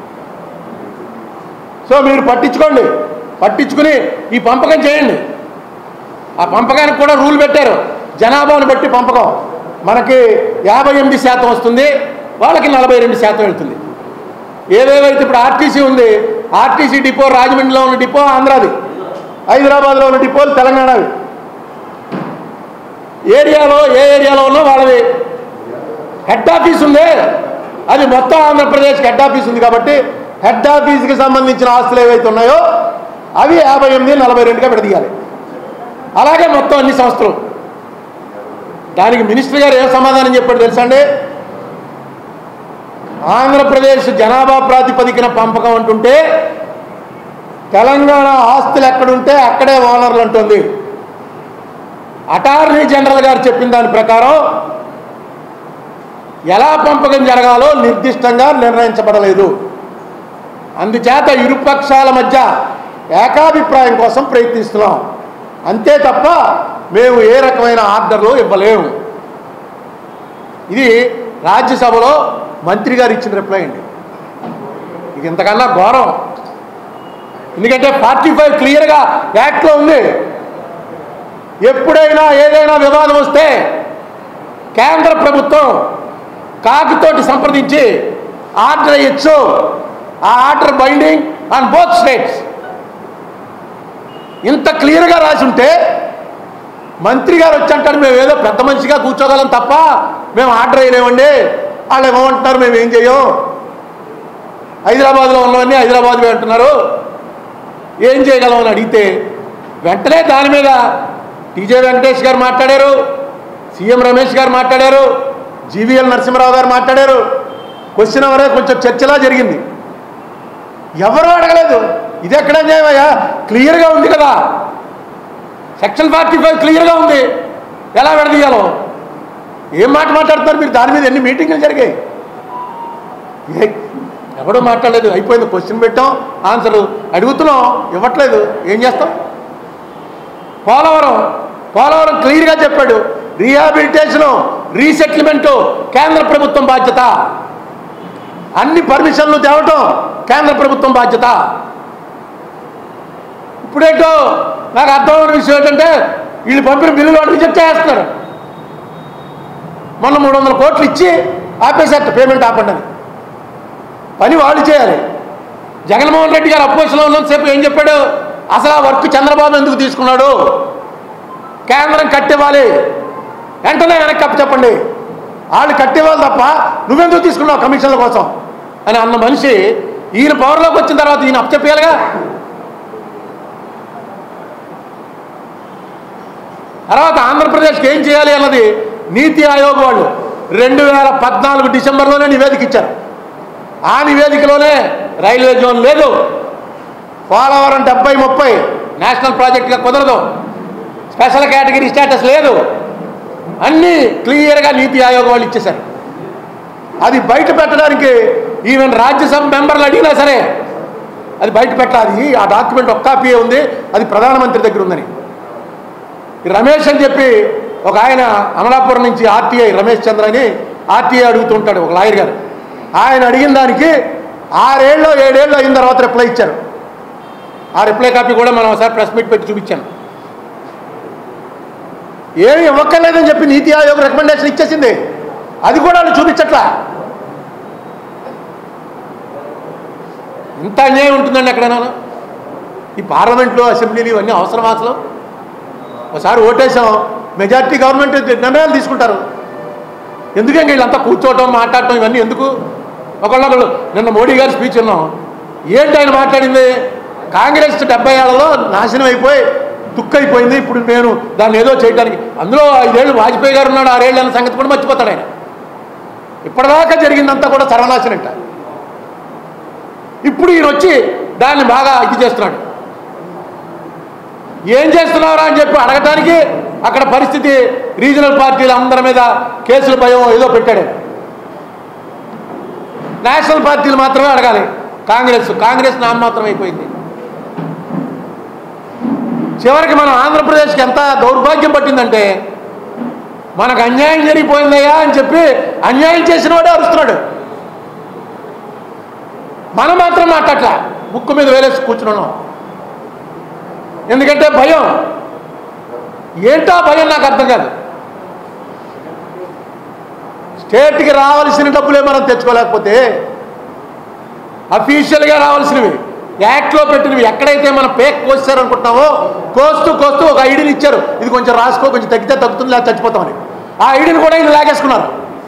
సో మీరు పట్టించుకోండి పట్టించుకుని ఈ పంపకం చేయండి ఆ పంపకానికి కూడా రూల్ పెట్టారు జనాభాను బట్టి పంపకం మనకి యాభై ఎనిమిది శాతం వస్తుంది వాళ్ళకి నలభై రెండు శాతం వెళ్తుంది ఏవేవైతే ఇప్పుడు ఆర్టీసీ ఉంది ఆర్టీసీ డిపో రాజమండ్రిలో ఉన్న డిపో ఆంధ్రాది హైదరాబాద్లో ఉన్న డిపోలు తెలంగాణవి ఏరియాలో ఏ ఏరియాలో ఉన్నా వాళ్ళవి హెడ్ ఆఫీస్ ఉంది అది మొత్తం ఆంధ్రప్రదేశ్కి హెడ్ ఆఫీస్ ఉంది కాబట్టి హెడ్ ఆఫీస్కి సంబంధించిన ఆస్తులు ఏవైతే ఉన్నాయో అవి యాభై ఎనిమిది నలభై రెండుగా విడదీయాలి అలాగే మొత్తం అన్ని సంస్థలు దానికి మినిస్టర్ గారు ఏం సమాధానం చెప్పాడు తెలుసా అండి ఆంధ్రప్రదేశ్ జనాభా ప్రాతిపదికన పంపకం అంటుంటే తెలంగాణ ఆస్తులు ఎక్కడుంటే అక్కడే ఓనర్లు అంటుంది అటార్నీ జనరల్ గారు చెప్పిన దాని ప్రకారం ఎలా పంపకం జరగాలో నిర్దిష్టంగా నిర్ణయించబడలేదు అందుచేత ఇరుపక్షాల మధ్య ఏకాభిప్రాయం కోసం ప్రయత్నిస్తున్నాం అంతే తప్ప మేము ఏ రకమైన ఆర్డర్లు ఇవ్వలేము ఇది రాజ్యసభలో మంత్రి గారు ఇచ్చిన రిప్లై అండి ఇది ఇంతకన్నా ఘోరం ఎందుకంటే ఫార్టీ ఫైవ్ క్లియర్గా యాక్ట్లో ఉంది ఎప్పుడైనా ఏదైనా వివాదం వస్తే కేంద్ర ప్రభుత్వం కాకుతోటి సంప్రదించి ఆర్డర్ ఇచ్చు ఆ order binding on both states ఇంత క్లియర్గా రాసి ఉంటే మంత్రి గారు వచ్చి అంటారు మేము ఏదో పెద్ద మనిషిగా కూర్చోగలం తప్ప మేము ఆర్డర్ వేయలేమండి వాళ్ళు ఏమంటారు మేము ఏం చేయం హైదరాబాద్లో ఉన్నవన్నీ హైదరాబాద్వే అంటున్నారు ఏం చేయగలం అని అడిగితే వెంటనే దాని మీద టీజే వెంకటేష్ గారు మాట్లాడారు సీఎం రమేష్ గారు మాట్లాడారు జీవీఎల్ నరసింహరావు గారు మాట్లాడారు క్వశ్చన్ అవరే కొంచెం చర్చలా జరిగింది ఎవరు అడగలేదు ఇది ఎక్కడ న్యాయమయ్యా క్లియర్గా ఉంది కదా సెక్షన్ ఫార్టీ ఫైవ్ క్లియర్గా ఉంది ఎలా విడదీయాలో ఏం మాట మాట్లాడుతున్నారు మీరు దాని మీద ఎన్ని మీటింగ్లు జరిగాయి ఏ ఎవడో మాట్లాడలేదు అయిపోయింది క్వశ్చన్ పెట్టాం ఆన్సర్ అడుగుతున్నాం ఇవ్వట్లేదు ఏం చేస్తాం పోలవరం పోలవరం క్లియర్గా చెప్పాడు రీహాబిలిటేషను రీసెటిల్మెంటు కేంద్ర ప్రభుత్వం బాధ్యత అన్ని పర్మిషన్లు తేవటం కేంద్ర ప్రభుత్వం బాధ్యత ఇప్పుడేంటో నాకు అర్థమైన విషయం ఏంటంటే వీళ్ళు పంపిన బిల్లులు వాడు రిజెక్ట్ చేస్తున్నారు మొన్న మూడు వందల కోట్లు ఇచ్చి ఆపేసేట పేమెంట్ ఆపండి అని పని వాళ్ళు చేయాలి జగన్మోహన్ రెడ్డి గారు అపోజిషన్లో ఉన్నంతసేపు ఏం చెప్పాడు అసలు ఆ వర్క్ చంద్రబాబు ఎందుకు తీసుకున్నాడు కేంద్రం కట్టివ్వాలి వెంటనే వెనక్కి అప్పు చెప్పండి వాళ్ళు కట్టివ్వాలి తప్ప నువ్వెందుకు తీసుకున్నావు కమిషన్ల కోసం అని అన్న మనిషి ఈయన పవర్లోకి వచ్చిన తర్వాత ఈయన అప్పచెప్పాలిగా తర్వాత ఆంధ్రప్రదేశ్కి ఏం చేయాలి అన్నది నీతి ఆయోగ్ వాళ్ళు రెండు వేల పద్నాలుగు డిసెంబర్లోనే నివేదిక ఇచ్చారు ఆ నివేదికలోనే రైల్వే జోన్ లేదు పోలవరం డెబ్బై ముప్పై నేషనల్ ప్రాజెక్టుగా కుదరదు స్పెషల్ కేటగిరీ స్టేటస్ లేదు అన్నీ క్లియర్గా నీతి ఆయోగ్ వాళ్ళు ఇచ్చేశారు అది బయట పెట్టడానికి ఈవెన్ రాజ్యసభ మెంబర్లు అడిగినా సరే అది బయట పెట్టాలి ఆ డాక్యుమెంట్ ఒక్క కాపీ ఉంది అది ప్రధానమంత్రి దగ్గర ఉందని ఈ రమేష్ అని చెప్పి ఒక ఆయన అమలాపురం నుంచి ఆర్టీఐ రమేష్ చంద్ర అని ఆర్టీఐ అడుగుతుంటాడు ఒక లాయర్ గారు ఆయన అడిగిన దానికి ఆరేళ్ళు ఏడేళ్ళు అయిన తర్వాత రిప్లై ఇచ్చారు ఆ రిప్లై కాపీ కూడా మనం ఒకసారి ప్రెస్ మీట్ పెట్టి చూపించాను ఏమి ఇవ్వక్కర్లేదని చెప్పి నీతి ఆయోగ్ రికమెండేషన్ ఇచ్చేసింది అది కూడా వాళ్ళు చూపించట్లా ఇంత అన్యాయం ఉంటుందండి ఎక్కడైనా ఈ పార్లమెంట్లో అసెంబ్లీలు ఇవన్నీ అవసరం అసలు ఒకసారి ఓటేసాం మెజారిటీ గవర్నమెంట్ నిర్ణయాలు తీసుకుంటారు ఎందుకంటే వీళ్ళంతా కూర్చోవటం మాట్లాడటం ఇవన్నీ ఎందుకు ఒకళ్ళొకళ్ళు నిన్న మోడీ గారి స్పీచ్ ఉన్నాం ఏంటి ఆయన మాట్లాడింది కాంగ్రెస్ డెబ్బై ఏళ్లలో నాశనం అయిపోయి తుక్కైపోయింది ఇప్పుడు నేను దాన్ని ఏదో చేయడానికి అందులో ఐదేళ్ళు వాజ్పేయి గారు ఉన్నాడు ఆరేళ్ళు అన్న సంగతి కూడా మర్చిపోతాడు ఆయన ఇప్పటిదాకా జరిగిందంతా కూడా సర్వనాశనంట ఇప్పుడు ఈయన వచ్చి దాన్ని బాగా ఇది చేస్తున్నాడు ఏం చేస్తున్నారా అని చెప్పి అడగటానికి అక్కడ పరిస్థితి రీజనల్ పార్టీల అందరి మీద కేసుల భయం ఏదో పెట్టాడు నేషనల్ పార్టీలు మాత్రమే అడగాలి కాంగ్రెస్ కాంగ్రెస్ నామమాత్రం అయిపోయింది చివరికి మనం ఆంధ్రప్రదేశ్కి ఎంత దౌర్భాగ్యం పట్టిందంటే మనకు అన్యాయం జరిగిపోయిందయ్యా అని చెప్పి అన్యాయం చేసిన వాడే అరుస్తున్నాడు మనం మాత్రం మాట్లాడట్లా ముక్కు మీద వేలేసి కూర్చున్నాం ఎందుకంటే భయం ఏంటో ఆ భయం నాకు అర్థం కాదు స్టేట్కి రావాల్సిన డబ్బులే మనం తెచ్చుకోలేకపోతే అఫీషియల్గా రావాల్సినవి యాక్ట్లో పెట్టినవి ఎక్కడైతే మనం పేక్ కోసారనుకుంటున్నామో కోస్తూ కోస్తూ ఒక ఐడిని ఇచ్చారు ఇది కొంచెం రాసుకో కొంచెం తగ్గితే తగ్గుతుంది లేదా చచ్చిపోతామని ఆ ఐడిని కూడా ఈయన లాగేసుకున్నారు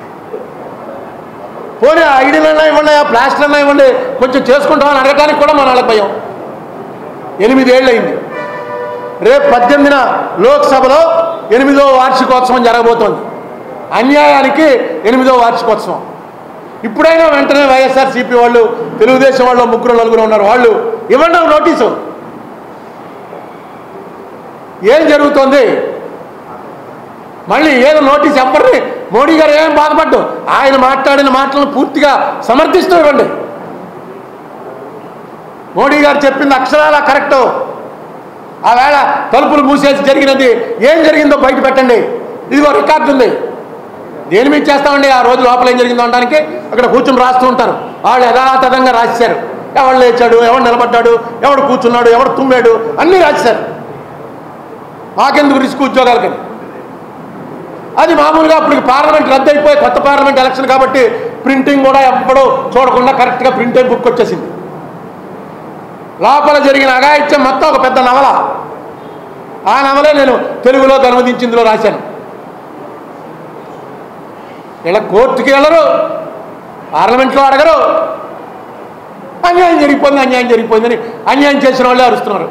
పోనీ ఆ ఐడీలన్నా ఇవ్వండి ఆ ప్లాస్టర్ అన్నా ఇవ్వండి కొంచెం చేసుకుంటామని అడగటానికి కూడా మన వాళ్ళకి భయం ఎనిమిదేళ్ళు అయింది రేపు పద్దెనిమిదిన లోక్సభలో ఎనిమిదో వార్షికోత్సవం జరగబోతోంది అన్యాయానికి ఎనిమిదో వార్షికోత్సవం ఇప్పుడైనా వెంటనే వైఎస్ఆర్సీపీ వాళ్ళు తెలుగుదేశం వాళ్ళు ముగ్గురు నలుగురు ఉన్నారు వాళ్ళు ఇవ్వండి ఒక నోటీసు ఏం జరుగుతోంది మళ్ళీ ఏదో నోటీస్ ఎవరిని మోడీ గారు ఏం బాధపడ్డు ఆయన మాట్లాడిన మాటలను పూర్తిగా సమర్థిస్తూ ఇవ్వండి మోడీ గారు చెప్పింది అక్షరాల కరెక్టు ఆ వేళ తలుపులు మూసేసి జరిగినది ఏం జరిగిందో బయట పెట్టండి ఇదిగో రికార్డు ఉంది దేని మీద చేస్తామండి ఆ రోజు లోపల ఏం జరిగిందో అనడానికి అక్కడ కూర్చుని రాస్తూ ఉంటారు వాళ్ళు యథాతథంగా రాశారు ఎవడు లేచాడు ఎవడు నిలబడ్డాడు ఎవడు కూర్చున్నాడు ఎవడు తుమ్మాడు అన్నీ రాశారు మాకెందుకు రిస్క్ ఉద్యోగాలకని అది మామూలుగా అప్పుడు పార్లమెంట్ రద్దు అయిపోయి కొత్త పార్లమెంట్ ఎలక్షన్ కాబట్టి ప్రింటింగ్ కూడా ఎప్పుడూ చూడకుండా కరెక్ట్గా ప్రింట్ అయి బుక్ వచ్చేసింది లోపల జరిగిన అఘాయిత్యం మొత్తం ఒక పెద్ద నవల ఆ నవలే నేను తెలుగులోకి అనువదించి ఇందులో రాశాను ఇలా కోర్టుకి వెళ్ళరు పార్లమెంట్లో అడగరు అన్యాయం జరిగిపోయింది అన్యాయం జరిగిపోయిందని అన్యాయం చేసిన వాళ్ళే అరుస్తున్నారు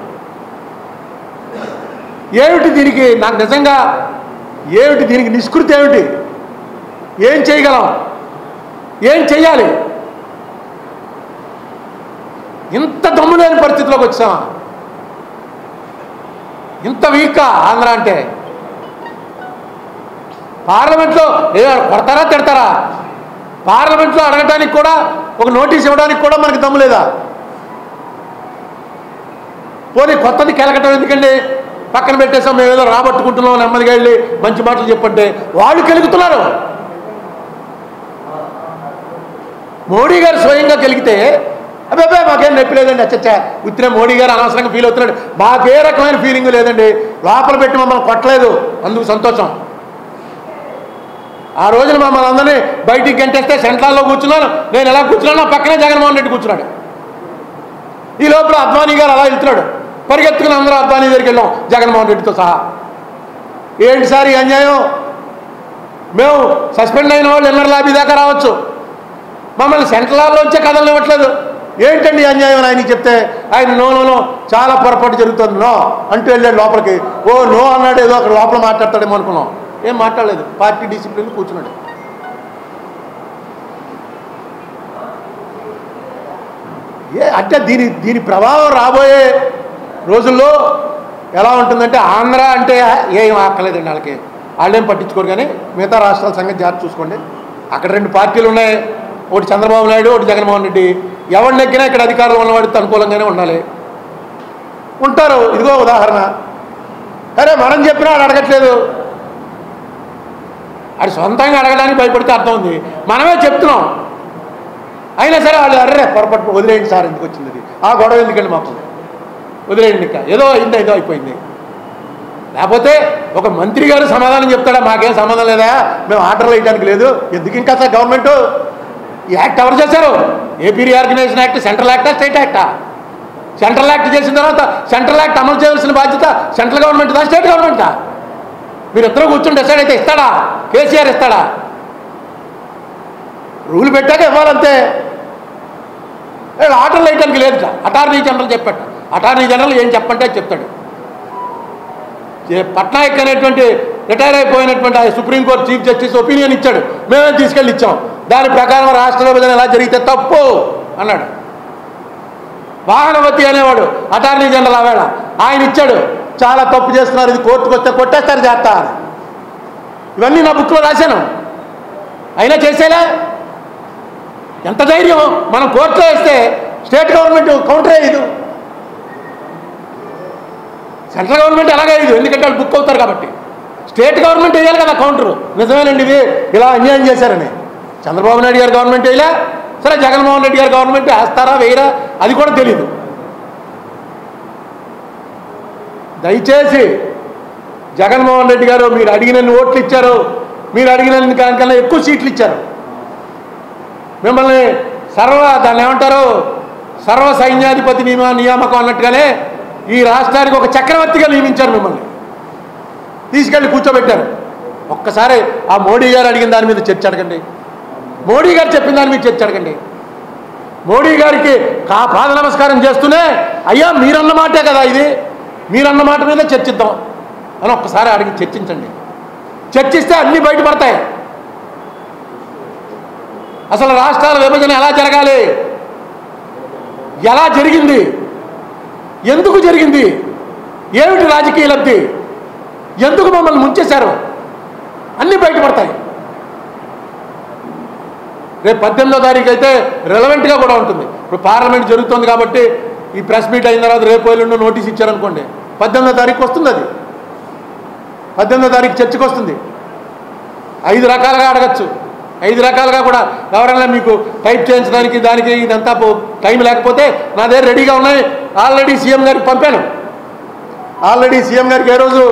ఏమిటి దీనికి నాకు నిజంగా ఏమిటి దీనికి నిష్కృతి ఏమిటి ఏం చేయగలం ఏం చెయ్యాలి ఇంత దమ్ము లేని పరిస్థితిలోకి వచ్చామా ఇంత వీక్కా ఆంధ్ర అంటే పార్లమెంట్లో ఏ కొడతారా తిడతారా పార్లమెంట్లో అడగటానికి కూడా ఒక నోటీస్ ఇవ్వడానికి కూడా మనకి దమ్ము లేదా పోనీ కొత్తది కెలకటం ఎందుకండి పక్కన పెట్టేసాం మేము ఏదో రాబట్టుకుంటున్నాం నెమ్మదిగా వెళ్ళి మంచి మాటలు చెప్పంటే వాళ్ళు కెలుగుతున్నారు మోడీ గారు స్వయంగా గెలిగితే అబ్బాబే మాకేం నొప్పి లేదండి అచ్చచ్చా ఉత్తిన మోడీ గారు అనవసరంగా ఫీల్ అవుతున్నాడు మాకే రకమైన ఫీలింగ్ లేదండి లోపల పెట్టి మమ్మల్ని కొట్టలేదు అందుకు సంతోషం ఆ రోజున మమ్మల్ని అందరినీ బయటికి గంటేస్తే సెంట్రాల్లో కూర్చున్నాను నేను ఎలా కూర్చున్నాను నా పక్కనే జగన్మోహన్ రెడ్డి కూర్చున్నాడు ఈ లోపల అద్వానీ గారు అలా వెళ్తున్నాడు పరిగెత్తుకుని అందరూ అద్వానీ దగ్గరికి వెళ్ళాం జగన్మోహన్ రెడ్డితో సహా ఏంటి సార్ ఈ అన్యాయం మేము సస్పెండ్ అయిన వాళ్ళు ఎన్నర లాబీ దాకా రావచ్చు మమ్మల్ని సెంట్రల్లోంచే కథలు ఇవ్వట్లేదు ఏంటండి ఈ అన్యాయం అని ఆయనకి చెప్తే ఆయన నో నో నో చాలా పొరపాటు జరుగుతుంది నో అంటూ వెళ్ళాడు లోపలికి ఓ నో అన్నాడు ఏదో అక్కడ లోపల మాట్లాడతాడేమో అనుకున్నాం ఏం మాట్లాడలేదు పార్టీ డిసిప్లిన్ కూర్చున్నాడు ఏ అంటే దీని దీని ప్రభావం రాబోయే రోజుల్లో ఎలా ఉంటుందంటే ఆంధ్ర అంటే ఏం ఆక్కలేదండి వాళ్ళకి వాళ్ళేం పట్టించుకోరు కానీ మిగతా రాష్ట్రాల సంగతి జాగ్రత్త చూసుకోండి అక్కడ రెండు పార్టీలు ఉన్నాయి ఒకటి చంద్రబాబు నాయుడు ఒకటి జగన్మోహన్ రెడ్డి ఎవరిని నెగ్గినా ఇక్కడ అధికారంలో ఉన్నవాడికి అనుకూలంగానే ఉండాలి ఉంటారు ఇదిగో ఉదాహరణ అరే మనం చెప్పినా వాడు అడగట్లేదు అది సొంతంగా అడగడానికి భయపడితే అర్థం ఉంది మనమే చెప్తున్నాం అయినా సరే వాళ్ళు అర్రే పొరపాటు వదిలేయండి సార్ ఎందుకు వచ్చింది అది ఆ గొడవ ఎందుకండి మాకు వదిలేయండి ఇంకా ఏదో అయింది ఏదో అయిపోయింది లేకపోతే ఒక మంత్రి గారు సమాధానం చెప్తాడా మాకేం సంబంధం లేదా మేము ఆర్డర్లు వేయడానికి లేదు ఎందుకు ఇంకా సార్ గవర్నమెంట్ ఈ యాక్ట్ ఎవరు చేశారు ఏపీ రీఆర్గనైజేషన్ యాక్ట్ సెంట్రల్ యాక్టా స్టేట్ యాక్టా సెంట్రల్ యాక్ట్ చేసిన తర్వాత సెంట్రల్ యాక్ట్ అమలు చేయవలసిన బాధ్యత సెంట్రల్ గవర్నమెంట్దా స్టేట్ గవర్నమెంటా మీరు ఇద్దరు కూర్చొని డిసైడ్ అయితే ఇస్తాడా కేసీఆర్ ఇస్తాడా రూల్ పెట్టాక ఇవ్వాలంతే ఆర్డర్లు వేయడానికి లేదుట అటార్నీ జనరల్ చెప్పాట అటార్నీ జనరల్ ఏం చెప్పంటే అది చెప్తాడు ఏ పట్నాయక్ అనేటువంటి రిటైర్ అయిపోయినటువంటి ఆ సుప్రీంకోర్టు చీఫ్ జస్టిస్ ఒపీనియన్ ఇచ్చాడు మేమే తీసుకెళ్ళి ఇచ్చాం దాని ప్రకారం రాష్ట్ర విభజన ఎలా జరిగితే తప్పు అన్నాడు వాహనవతి అనేవాడు అటార్నీ జనరల్ ఆవేళ ఆయన ఇచ్చాడు చాలా తప్పు చేస్తున్నారు ఇది కోర్టుకు వస్తే కొట్టేస్తారు చేస్తా అని ఇవన్నీ నా బుక్లో రాశాను అయినా చేసేలా ఎంత ధైర్యం మనం కోర్టులో వేస్తే స్టేట్ గవర్నమెంట్ కౌంటర్ అయ్యేది సెంట్రల్ గవర్నమెంట్ ఎలాగే ఇది ఎందుకంటే వాళ్ళు బుక్ అవుతారు కాబట్టి స్టేట్ గవర్నమెంట్ వేయాలి కదా కౌంటర్ నిజమేనండి ఇది ఇలా అన్యాయం చేశారని చంద్రబాబు నాయుడు గారు గవర్నమెంట్ వేయలే సరే జగన్మోహన్ రెడ్డి గారు గవర్నమెంట్ వేస్తారా వేయరా అది కూడా తెలియదు దయచేసి జగన్మోహన్ రెడ్డి గారు మీరు అడిగినన్ని ఓట్లు ఇచ్చారు మీరు అడిగినన్ని దానికన్నా ఎక్కువ సీట్లు ఇచ్చారు మిమ్మల్ని సర్వ దాన్ని ఏమంటారు సర్వ సైన్యాధిపతి నియమ నియామకం అన్నట్టుగానే ఈ రాష్ట్రానికి ఒక చక్రవర్తిగా నియమించారు మిమ్మల్ని తీసుకెళ్ళి కూర్చోబెట్టారు ఒక్కసారి ఆ మోడీ గారు అడిగిన దాని మీద చర్చ అడగండి మోడీ గారు చెప్పిన దాని మీద చర్చ అడగండి మోడీ గారికి కా పాద నమస్కారం చేస్తూనే అయ్యా మీరన్న మాటే కదా ఇది మీరన్న మాట మీద చర్చిద్దాం అని ఒక్కసారి అడిగి చర్చించండి చర్చిస్తే అన్నీ బయటపడతాయి అసలు రాష్ట్రాల విభజన ఎలా జరగాలి ఎలా జరిగింది ఎందుకు జరిగింది ఏమిటి రాజకీయ లబ్ధి ఎందుకు మమ్మల్ని ముంచేశారు అన్నీ బయటపడతాయి రేపు పద్దెనిమిదో తారీఖు అయితే రెలవెంట్గా కూడా ఉంటుంది ఇప్పుడు పార్లమెంట్ జరుగుతుంది కాబట్టి ఈ ప్రెస్ మీట్ అయిన తర్వాత రేపు ఎల్లుండి నోటీస్ ఇచ్చారనుకోండి పద్దెనిమిదో తారీఖు వస్తుంది అది పద్దెనిమిదో తారీఖు చర్చకు వస్తుంది ఐదు రకాలుగా అడగచ్చు ఐదు రకాలుగా కూడా ఎవరైనా మీకు టైప్ చేయించడానికి దానికి ఇదంతా పో- టైం లేకపోతే నా దగ్గర రెడీగా ఉన్నాయి ఆల్రెడీ సీఎం గారికి పంపాను ఆల్రెడీ సీఎం గారికి ఏ రోజు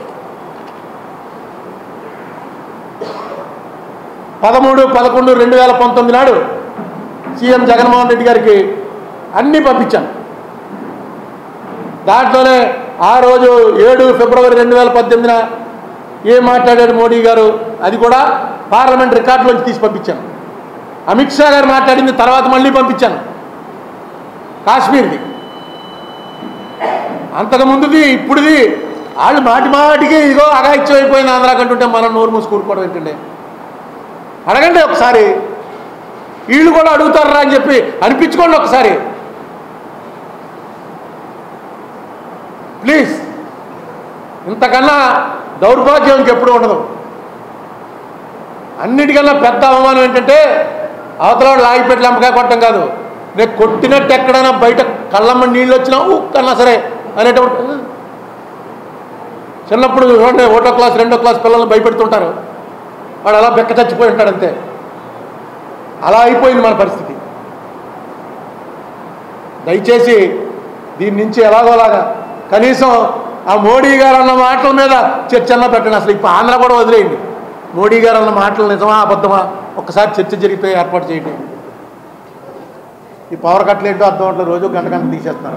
పదమూడు పదకొండు రెండు వేల పంతొమ్మిది నాడు సీఎం జగన్మోహన్ రెడ్డి గారికి అన్నీ పంపించాను దాంట్లోనే ఆ రోజు ఏడు ఫిబ్రవరి రెండు వేల పద్దెనిమిదిన ఏం మాట్లాడాడు మోడీ గారు అది కూడా పార్లమెంట్ రికార్డులోంచి తీసి పంపించాను అమిత్ షా గారు మాట్లాడింది తర్వాత మళ్ళీ పంపించాను కాశ్మీర్ది అంతకు ముందుది ఇప్పుడుది వాళ్ళు మాటి మాటికి ఇదిగో అగాయిత్యం అయిపోయింది ఆంధ్రా కంటుంటే మనం నోరు మూసుకూరుకోవడం ఏంటండి అడగండి ఒకసారి వీళ్ళు కూడా అడుగుతారా అని చెప్పి అనిపించుకోండి ఒకసారి ప్లీజ్ ఇంతకన్నా దౌర్భాగ్యం ఇంకెప్పుడు ఉండదు అన్నిటికన్నా పెద్ద అవమానం ఏంటంటే అవతల వాడు లాగిపెట్టి లంపకాయ కొట్టడం కాదు నేను కొట్టినట్టు ఎక్కడైనా బయట కళ్ళమ్మ నీళ్ళు వచ్చినా ఉక్కన్నా సరే అనేటప్పుడు చిన్నప్పుడు చూడండి ఒకటో క్లాస్ రెండో క్లాస్ పిల్లల్ని భయపెడుతుంటారు వాడు అలా బెక్క చచ్చిపోయి ఉంటాడు అంతే అలా అయిపోయింది మన పరిస్థితి దయచేసి దీని నుంచి ఎలాగోలాగా కనీసం ఆ మోడీ గారు అన్న మాటల మీద చర్చ అన్న పెట్టండి అసలు ఇప్పుడు ఆంధ్ర కూడా వదిలేయండి మోడీ గారు అన్న మాటలు నిజమా అబద్ధమా ఒక్కసారి చర్చ జరిగితే ఏర్పాటు చేయండి ఈ పవర్ కట్లు ఏంటో అర్థం అవట్లేదు రోజు గంట గంట తీసేస్తున్నారు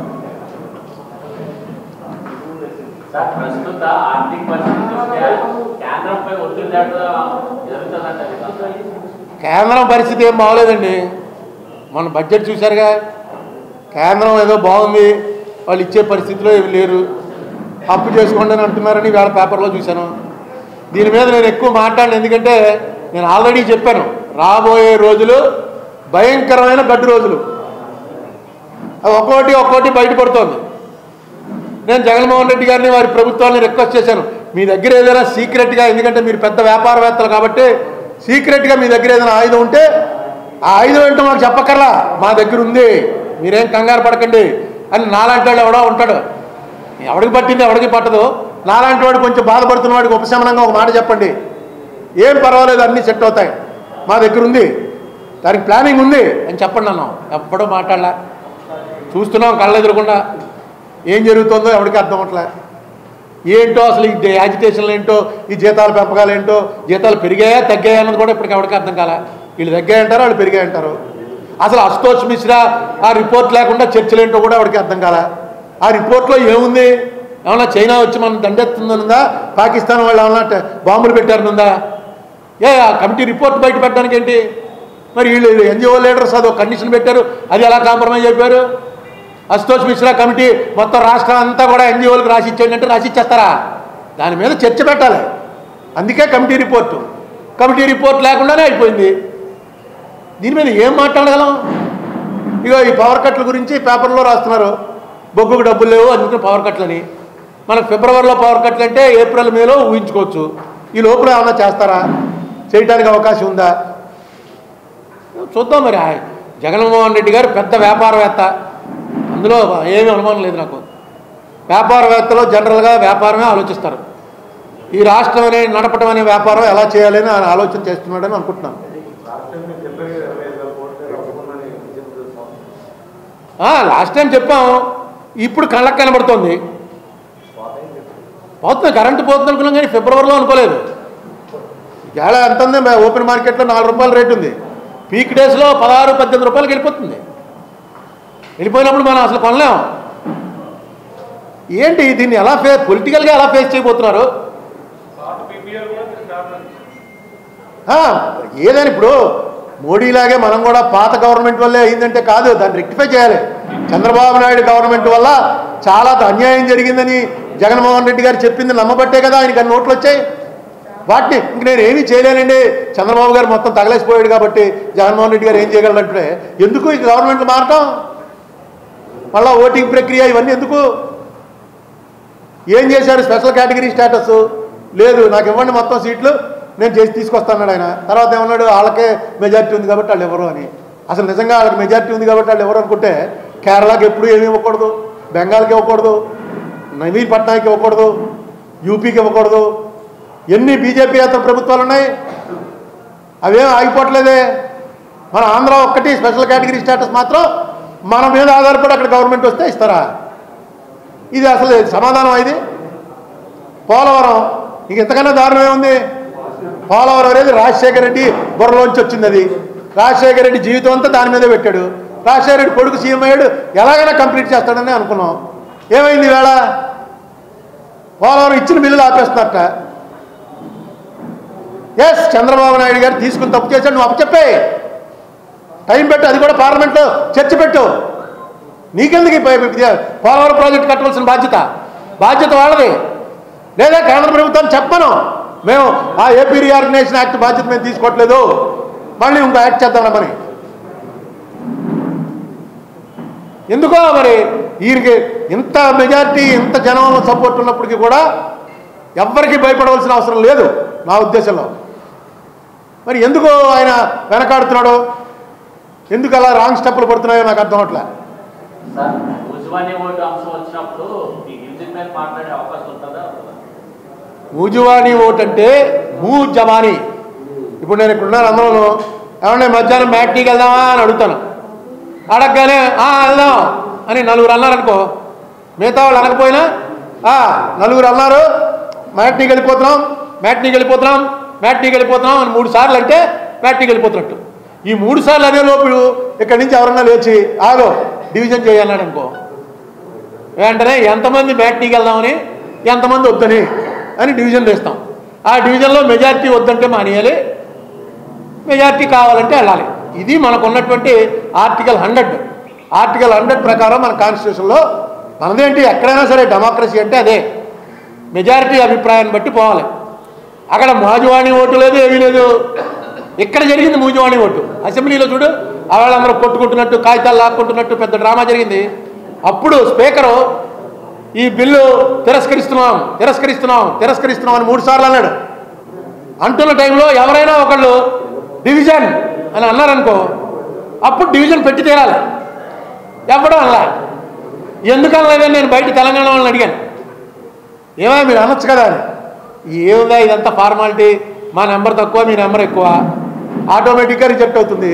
సార్ ప్రస్తుత ఆర్థిక పరిస్థితి దృష్ట్యా కేంద్రంపై ఒత్తిడి తేవడం జరుగుతుందంటారు కేంద్రం పరిస్థితి ఏం బాగోలేదండి మన బడ్జెట్ చూశారుగా కేంద్రం ఏదో బాగుంది వాళ్ళు ఇచ్చే పరిస్థితిలో ఏమి లేరు అప్పు చేసుకోండి అని అంటున్నారని వేళ పేపర్లో చూశాను దీని మీద నేను ఎక్కువ మాట్లాడను ఎందుకంటే నేను ఆల్రెడీ చెప్పాను రాబోయే రోజులు భయంకరమైన గడ్డు రోజులు అది ఒక్కోటి ఒక్కోటి బయటపడుతోంది నేను జగన్మోహన్ రెడ్డి గారిని వారి ప్రభుత్వాన్ని రిక్వెస్ట్ చేశాను మీ దగ్గర ఏదైనా సీక్రెట్గా ఎందుకంటే మీరు పెద్ద వ్యాపారవేత్తలు కాబట్టి సీక్రెట్గా మీ దగ్గర ఏదైనా ఆయుధం ఉంటే ఆ ఆయుధం ఏంటో మాకు చెప్పక్కర్లా మా దగ్గర ఉంది మీరేం కంగారు పడకండి అని నాలాంటి వాడు ఎవడో ఉంటాడు ఎవడికి పట్టింది ఎవడికి పట్టదు నాలాంటి వాడు కొంచెం బాధపడుతున్న వాడికి ఉపశమనంగా ఒక మాట చెప్పండి ఏం పర్వాలేదు అన్నీ సెట్ అవుతాయి మా దగ్గర ఉంది దానికి ప్లానింగ్ ఉంది అని చెప్పండి అన్నాం ఎప్పుడూ మాట్లాడలే చూస్తున్నాం కళ్ళ ఎదురకుండా ఏం జరుగుతుందో ఎవరికి అర్థం అవట్లే ఏంటో అసలు ఈ యాజిటేషన్లు ఏంటో ఈ జీతాల పెంపకాలు ఏంటో జీతాలు పెరిగాయా తగ్గాయా అన్నది కూడా ఇప్పటికి ఎవరికి అర్థం కాలే వీళ్ళు తగ్గాయంటారు వాళ్ళు పెరిగాయంటారు అసలు అశుతోష్ మిశ్రా ఆ రిపోర్ట్ లేకుండా చర్చలు ఏంటో కూడా ఎవరికి అర్థం కాలే ఆ రిపోర్ట్లో ఏముంది ఏమన్నా చైనా వచ్చి మనం దండెత్తుందనుందా పాకిస్తాన్ వాళ్ళు ఏమన్నా ట- బాంబులు పెట్టారనుందా ఏ ఆ కమిటీ రిపోర్ట్ బయట పెట్టడానికి ఏంటి మరి వీళ్ళు ఎన్జిఓ లీడర్స్ అదో కండిషన్ పెట్టారు అది ఎలా కాంప్రమైజ్ అయిపోయారు అశుతోష్ మిశ్రా కమిటీ మొత్తం రాష్ట్రం అంతా కూడా ఎన్జిఓలకు రాసి ఇచ్చేయండి రాసి ఇచ్చేస్తారా దాని మీద చర్చ పెట్టాలి అందుకే కమిటీ రిపోర్టు కమిటీ రిపోర్ట్ లేకుండానే అయిపోయింది దీని మీద ఏం మాట్లాడగలం ఇగో ఈ పవర్ కట్ల గురించి పేపర్లో రాస్తున్నారు బొగ్గుకు డబ్బులు లేవు అందుకని పవర్ కట్లని మనకు ఫిబ్రవరిలో పవర్ కట్లు అంటే ఏప్రిల్ మేలో ఊహించుకోవచ్చు ఈ లోపల ఏమన్నా చేస్తారా చేయడానికి అవకాశం ఉందా చూద్దాం మరి ఆ జగన్మోహన్ రెడ్డి గారు పెద్ద వ్యాపారవేత్త అందులో ఏమీ అనుమానం లేదు నాకు వ్యాపారవేత్తలు జనరల్గా వ్యాపారమే ఆలోచిస్తారు ఈ రాష్ట్రం అనే నడపడం అనే వ్యాపారం ఎలా చేయాలని ఆయన ఆలోచన చేస్తున్నాడని అనుకుంటున్నాను ఆ, లాస్ట్ టైం చెప్పాం ఇప్పుడు కళ్ళకు కనబడుతోంది పోతుంది కరెంటు పోతుంది అనుకున్నాం కానీ ఫిబ్రవరిలో అనుకోలేదు ఇవాళ ఎంత ఉంది మా ఓపెన్ మార్కెట్లో నాలుగు రూపాయల రేటు ఉంది పీక్ డేస్లో పదహారు పద్దెనిమిది రూపాయలకి వెళ్ళిపోతుంది వెళ్ళిపోయినప్పుడు మనం అసలు కొనలేం ఏంటి దీన్ని ఎలా ఫే పొలిటికల్గా ఎలా ఫేస్ చేయబోతున్నారు ఆ, ఏదైనా ఇప్పుడు మోడీలాగే మనం కూడా పాత గవర్నమెంట్ వల్లే అయిందంటే కాదు దాన్ని రెక్టిఫై చేయాలి చంద్రబాబు నాయుడు గవర్నమెంట్ వల్ల చాలా అన్యాయం జరిగిందని జగన్మోహన్ రెడ్డి గారు చెప్పింది నమ్మబట్టే కదా ఆయనకి అన్ని నోట్లు వచ్చాయి వాటిని ఇంక నేను ఏమీ చేయలేనండి చంద్రబాబు గారు మొత్తం తగలేసిపోయాడు కాబట్టి జగన్మోహన్ రెడ్డి గారు ఏం చేయగలరంటే ఎందుకు ఈ గవర్నమెంట్ మారటం మళ్ళా ఓటింగ్ ప్రక్రియ ఇవన్నీ ఎందుకు ఏం చేశారు స్పెషల్ కేటగిరీ స్టేటస్ లేదు నాకు ఇవ్వండి మొత్తం సీట్లు నేను చేసి తీసుకొస్తాను ఆయన తర్వాత ఏమన్నాడు వాళ్ళకే మెజారిటీ ఉంది కాబట్టి వాళ్ళు ఎవరు అని అసలు నిజంగా వాళ్ళకి మెజారిటీ ఉంది కాబట్టి వాళ్ళు ఎవరు అనుకుంటే కేరళకి ఎప్పుడు ఏమి ఇవ్వకూడదు బెంగాల్కి ఇవ్వకూడదు నవీన్ పట్నాయక్ ఇవ్వకూడదు యూపీకి ఇవ్వకూడదు ఎన్ని బీజేపీ అతను ప్రభుత్వాలు ఉన్నాయి అవేం ఆగిపోవట్లేదే మన ఆంధ్ర ఒక్కటి స్పెషల్ కేటగిరీ స్టేటస్ మాత్రం మన మీద ఆధారపడి అక్కడ గవర్నమెంట్ వస్తే ఇస్తారా ఇది అసలు సమాధానం ఇది పోలవరం ఇంక ఇంతకన్నా దారుణం ఏముంది పోలవరం అనేది రాజశేఖర రెడ్డి బుర్రలోంచి వచ్చింది అది రాజశేఖర రెడ్డి జీవితం అంతా దాని మీదే పెట్టాడు రాజశేఖర రెడ్డి కొడుకు సీఎం అయ్యాడు ఎలాగైనా కంప్లీట్ చేస్తాడని అనుకున్నాం ఏమైంది ఈవేళ పోలవరం ఇచ్చిన బిల్లులు ఆపేస్తున్నట్ట ఎస్ చంద్రబాబు నాయుడు గారు తీసుకుని తప్పు చేశాడు నువ్వు అప్పచెప్పే టైం పెట్టు అది కూడా పార్లమెంట్లో చర్చ పెట్టు నీకెందుకు ఈ ప- ఇది పోలవరం ప్రాజెక్ట్ కట్టవలసిన బాధ్యత బాధ్యత వాళ్ళది లేదా కేంద్ర ప్రభుత్వం చెప్పను మేము ఆ ఏపీ రీఆర్గనైజేషన్ యాక్ట్ బాధ్యత మేము తీసుకోవట్లేదు మళ్ళీ ఇంకో యాక్ట్ చేద్దామని ఎందుకో మరి వీరికి ఇంత మెజారిటీ ఇంత జనం సపోర్ట్ ఉన్నప్పటికీ కూడా ఎవ్వరికి భయపడవలసిన అవసరం లేదు నా ఉద్దేశంలో మరి ఎందుకు ఆయన వెనకాడుతున్నాడు ఎందుకు అలా రాంగ్ స్టెప్పులు పడుతున్నాయో నాకు అర్థం అవట్లే సార్ ఉజ్వాని ఓటు అంశం వచ్చినప్పుడు ఈ డివిజన్ మీద మాట్లాడే అవకాశం ఉంటుందా మూజువాణి ఓట్ అంటే మూ జవాని ఇప్పుడు నేను ఇక్కడ ఉన్నాను అందరూ ఏమన్నా మధ్యాహ్నం మ్యాట్నీకి వెళ్దామా అని అడుగుతాను అడగగానే "ఆ, వెళ్దాం అని నలుగురు అన్నారు అనుకో మిగతా వాళ్ళు అనకపోయినా "ఆ, నలుగురు అన్నారు మ్యాట్నీకి వెళ్ళిపోతున్నాం మ్యాట్నీకి వెళ్ళిపోతున్నాం మ్యాట్నీకి వెళ్ళిపోతున్నాం అని మూడు సార్లు అంటే మ్యాట్నీకి వెళ్ళిపోతున్నట్టు ఈ మూడు సార్లు అనే లోపు ఇక్కడి నుంచి ఎవరన్నా లేచి ఆగో డివిజన్ చేయాలన్నాడు అనుకో వెంటనే ఎంతమంది మ్యాట్నీకి వెళ్దామని ఎంతమంది వద్దని అని డివిజన్ వేస్తాం ఆ డివిజన్లో మెజారిటీ వద్దంటే మానేయాలి మెజారిటీ కావాలంటే వెళ్ళాలి ఇది మనకు ఉన్నటువంటి ఆర్టికల్ హండ్రెడ్ ఆర్టికల్ హండ్రెడ్ ప్రకారం మన కాన్స్టిట్యూషన్లో మనదేంటి ఎక్కడైనా సరే డెమోక్రసీ అంటే అదే మెజారిటీ అభిప్రాయాన్ని బట్టి పోవాలి అక్కడ మాజువాణి ఓటు లేదు ఏమీ లేదు ఇక్కడ జరిగింది మూజువాణి ఓటు అసెంబ్లీలో చూడు ఆ వాళ్ళందరూ కొట్టుకుంటున్నట్టు కాగితాలు లాక్కుంటున్నట్టు పెద్ద డ్రామా జరిగింది అప్పుడు స్పీకరు ఈ బిల్లు తిరస్కరిస్తున్నాం తిరస్కరిస్తున్నాం తిరస్కరిస్తున్నాం అని మూడు సార్లు అన్నాడు అంటున్న టైంలో ఎవరైనా ఒకళ్ళు డివిజన్ అని అన్నారనుకో అప్పుడు డివిజన్ పెట్టి తీరాలి ఎవడో అనలా ఎందుకు అనలేదని నేను బయట తెలంగాణ వాళ్ళని అడిగాను ఏమో మీరు అనొచ్చు కదా అని ఏముందా ఇదంతా ఫార్మాలిటీ మా నెంబర్ తక్కువ మీ నెంబర్ ఎక్కువ ఆటోమేటిక్గా రిజెక్ట్ అవుతుంది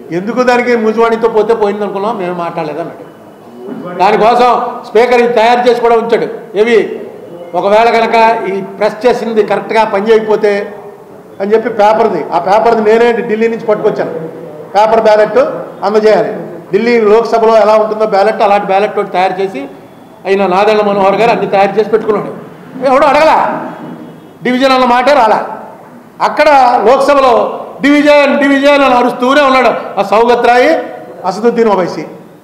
ఎందుకు దానికి ముజువాణితో పోతే పోయింది అనుకున్నాం మేము మాట్లాడలేదన్నాడు దానికోసం స్పీకర్ ఇది తయారు చేసి కూడా ఉంచాడు ఏవి ఒకవేళ కనుక ఈ ప్రెస్ చేసింది కరెక్ట్గా పని చేయకపోతే అని చెప్పి పేపర్ది ఆ పేపర్ది నేనే ఢిల్లీ నుంచి పట్టుకొచ్చాను పేపర్ బ్యాలెట్ అందజేయాలి ఢిల్లీ లోక్సభలో ఎలా ఉంటుందో బ్యాలెట్ అలాంటి బ్యాలెట్ ఒకటి తయారు చేసి అయిన నాదెళ్ల మనోహర్ గారు అన్ని తయారు చేసి పెట్టుకున్నాడు ఎవడో అడగలా డివిజన్ అన్న మాటే రాలా అక్కడ లోక్సభలో డివిజన్ డివిజన్ అని అరుస్తూనే ఉన్నాడు ఆ సౌగత్ రాయి అసదుద్దీన్ ఓవైసీ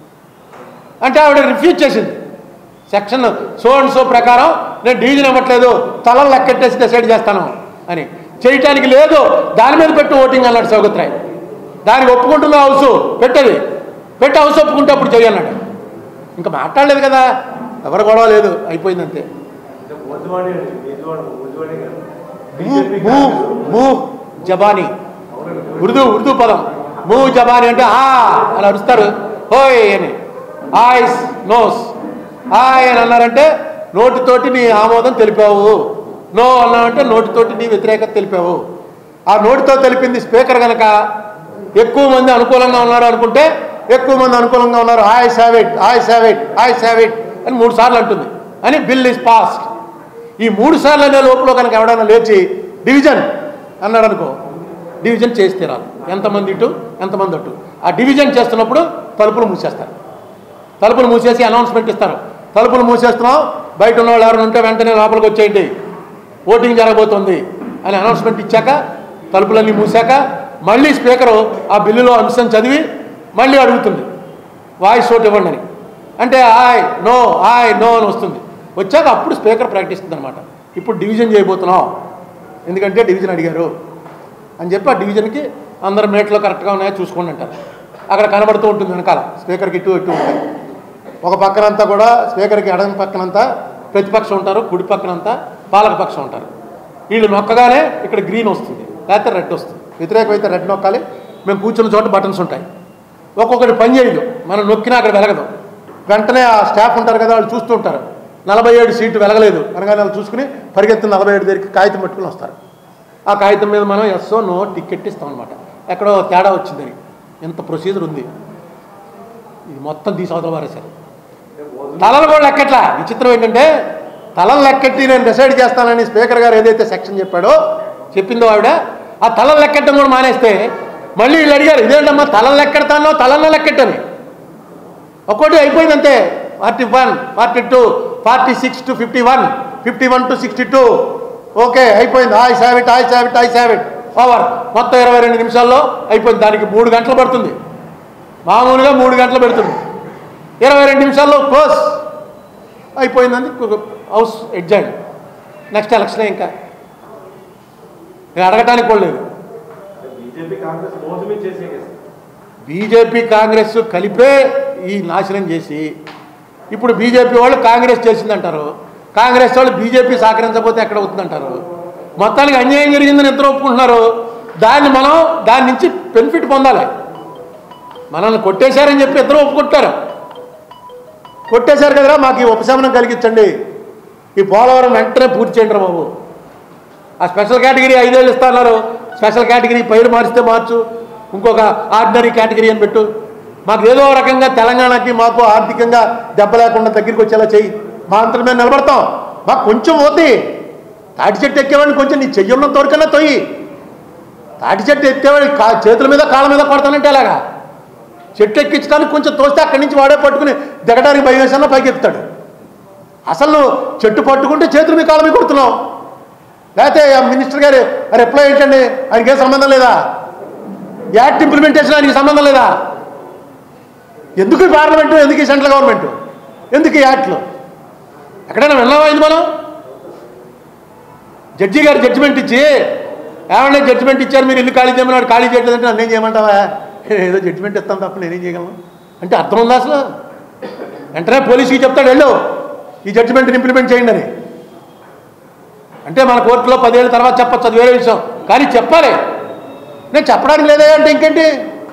అంటే ఆవిడ రిఫ్యూజ్ చేసింది సెక్షన్ సో అండ్ సో ప్రకారం నేను డివిజన్ ఇవ్వట్లేదు తలలు లెక్కెట్టేసి డిసైడ్ చేస్తాను అని చేయటానికి లేదు దాని మీద పెట్టు ఓటింగ్ అన్నాడు సౌగత్ రాయ్ దానికి ఒప్పుకుంటున్న హౌస్ పెట్టది పెట్టి హౌస్ ఒప్పుకుంటే అప్పుడు చెయ్యన్నాడు ఇంకా మాట్లాడలేదు కదా ఎవరు గొడవ లేదు అయిపోయింది అంతే మోజువాణి అండి మోజువాణి మోజువాణి కాదు మూ మూ మూ జబానీ ఉర్దూ ఉర్దూ పదం మూ జబానీ అంటే ఆ అని అరుస్తారు హోయ్ అని ఐస్ నోస్ హాయ్ అని అన్నారంటే నోటితోటి నీ ఆమోదం తెలిపావు నో అన్నావంటే నోటితోటి నీ వ్యతిరేకత తెలిపావు ఆ నోటితో తెలిపింది స్పీకర్ కనుక ఎక్కువ మంది అనుకూలంగా ఉన్నారు అనుకుంటే ఎక్కువ మంది అనుకూలంగా ఉన్నారు I saw it I saw it I saw it అని మూడు సార్లు అంటుంది అని బిల్ ఇస్ పాస్డ్ ఈ మూడు సార్లు అనే లోపల కనుక ఎవడైనా లేచి డివిజన్ అన్నాడు అనుకో డివిజన్ చేసి తీరాలి ఎంతమంది ఇటు ఎంతమంది అటు ఆ డివిజన్ చేస్తున్నప్పుడు తలుపులు మూసేస్తారు తలుపులు మూసేసి అనౌన్స్మెంట్ ఇస్తారు తలుపులు మూసేస్తున్నాం బయట ఉన్న వాళ్ళు ఎవరైనా ఉంటే వెంటనే లోపలికి వచ్చేయండి ఓటింగ్ జరగబోతుంది అని అనౌన్స్మెంట్ ఇచ్చాక తలుపులన్నీ మూసాక మళ్ళీ స్పీకరు ఆ బిల్లులో అంశం చదివి మళ్ళీ అడుగుతుంది వాయిస్ ఓట్ ఇవ్వండి అని అంటే ఆయ్ నో ఆయ్ నో అని వస్తుంది వచ్చాక అప్పుడు స్పీకర్ ప్రకటిస్తుంది అనమాట ఇప్పుడు డివిజన్ చేయబోతున్నాం ఎందుకంటే డివిజన్ అడిగారు అని చెప్పి ఆ డివిజన్కి అందరు మేట్లో కరెక్ట్గా ఉన్నాయో చూసుకోండి అంటారు అక్కడ కనబడుతూ ఉంటుంది వెనకాల స్పీకర్కి ఇటు ఇటు ఉంటాయి ఒక పక్కనంతా కూడా స్పీకర్కి ఎడమ పక్కనంతా ప్రతిపక్షం ఉంటారు కుడి పక్కనంతా పాలకపక్షం ఉంటారు వీళ్ళు నొక్కగానే ఇక్కడ గ్రీన్ వస్తుంది లేకపోతే రెడ్ వస్తుంది వ్యతిరేకం అయితే రెడ్ నొక్కాలి మేము కూర్చున్న చోట బటన్స్ ఉంటాయి ఒక్కొక్కటి పని చేయదు మనం నొక్కినా అక్కడ వెలగదు వెంటనే ఆ స్టాఫ్ ఉంటారు కదా వాళ్ళు చూస్తూ ఉంటారు నలభై ఏడు సీటు వెలగలేదు అనగానే వాళ్ళు చూసుకుని పరిగెత్తిన నలభై ఏడు దగ్గరికి కాగితం పట్టుకుని వస్తారు ఆ కాగితం మీద మనం ఎస్ఓ నో టికెట్ ఇస్తాం అనమాట ఎక్కడో తేడా వచ్చిందని ఎంత ప్రొసీజర్ ఉంది ఇది మొత్తం తీసి అవతల పారేశారు తలలు కూడా లెక్కట్లా విచిత్రం ఏంటంటే తలలు లెక్కెట్టి నేను డిసైడ్ చేస్తానని స్పీకర్ గారు ఏదైతే సెక్షన్ చెప్పాడో చెప్పిందో ఆవిడ ఆ తలలు లెక్కెట్టడం కూడా మానేస్తే మళ్ళీ వీళ్ళు అడిగారు ఇదేంటమ్మా తలలు లెక్కెడతానో తలల్లో లెక్కెట్టని ఒక్కోటి అయిపోయింది అంతే forty one forty two forty six to fifty one fifty one to sixty two okay అయిపోయింది ఆయ్ సావిట్ ఆయ్ సావిట్ ఆయ్ సావిట్ ఓవర్ మొత్తం ఇరవై రెండు నిమిషాల్లో అయిపోయింది దానికి మూడు గంటలు పడుతుంది మామూలుగా మూడు గంటలు పెడుతుంది ఇరవై రెండు నిమిషాల్లో క్లోజ్ అయిపోయిందండి హౌస్ ఎడ్జైన్ నెక్స్ట్ ఎలక్షనే ఇంకా ఇక అడగటానికి కూడా లేదు బీజేపీ కాంగ్రెస్ మోజు మీద చేసే కదా బీజేపీ కాంగ్రెస్ కలిపే ఈ నాశనం చేసి ఇప్పుడు బీజేపీ వాళ్ళు కాంగ్రెస్ చేసిందంటారు కాంగ్రెస్ వాళ్ళు బీజేపీ సహకరించకపోతే ఎక్కడ అవుతుందంటారు మొత్తానికి అన్యాయం జరిగిందని ఇద్దరు ఒప్పుకుంటున్నారు దాన్ని మనం దాని నుంచి బెనిఫిట్ పొందాలి మనల్ని కొట్టేశారని చెప్పి ఇద్దరు ఒప్పుకుంటారు కొట్టేశారు కదరా మాకు ఈ ఉపశమనం కలిగించండి ఈ పోలవరం వెంటనే పూర్తి చేయండి రా బాబు ఆ స్పెషల్ కేటగిరీ ఐదేళ్ళు ఇస్తున్నారు స్పెషల్ కేటగిరీ పైరు మారిస్తే మార్చు ఇంకొక ఆర్డినరీ కేటగిరీ అని పెట్టు మాకు ఏదో రకంగా తెలంగాణకి మాకు ఆర్థికంగా దెబ్బ లేకుండా దగ్గరికి వచ్చేలా చెయ్యి మా అంతటి మీద నిలబడతాం మాకు కొంచెం పోతే తాటి చెట్టు ఎక్కేవాడిని కొంచెం నీ చెయ్యున్నంత వరకన్నా తొయ్యి తాటి చెట్టు ఎక్కేవాడి కా చేతుల మీద కాళ్ళ మీద కొడతానంటే అలాగా చెట్టు ఎక్కించడానికి కొంచెం తోస్తే అక్కడి నుంచి వాడే పట్టుకుని దిగడానికి భయం వేసన్నా పైకి ఎక్కుతాడు అసలు నువ్వు చెట్టు పట్టుకుంటే చేతులు మీ కాళ్ళ మీద కొడుతున్నావు లేకపోతే ఆ మినిస్టర్ గారు రిప్లై ఏంటండి ఆయనకి ఏం సంబంధం లేదా యాక్ట్ ఇంప్లిమెంటేషన్ ఆయనకి సంబంధం లేదా ఎందుకు ఈ పార్లమెంటు ఎందుకు ఈ సెంట్రల్ గవర్నమెంట్ ఎందుకు ఈ యాక్ట్లు ఎక్కడైనా విన్నావా ఇది మనం జడ్జి గారు జడ్జిమెంట్ ఇచ్చి ఏమన్నా జడ్జిమెంట్ ఇచ్చారు మీరు ఇల్లు ఖాళీ చేయమన్నాడు ఖాళీ చేయట్లేదంటే నన్ను ఏం చేయమంటావా ఏదో జడ్జిమెంట్ ఇస్తాను తప్ప నేనేం చేయగలను అంటే అర్థం ఉందా అసలు వెంటనే పోలీసుకి చెప్తాడు వెళ్ళు ఈ జడ్జిమెంట్ని ఇంప్లిమెంట్ చేయండి అని అంటే మన కోర్టులో పదేళ్ళ తర్వాత చెప్పచ్చు అది వేరే విషయం కానీ చెప్పాలి నేను చెప్పడానికి లేదా అంటే ఇంకేంటి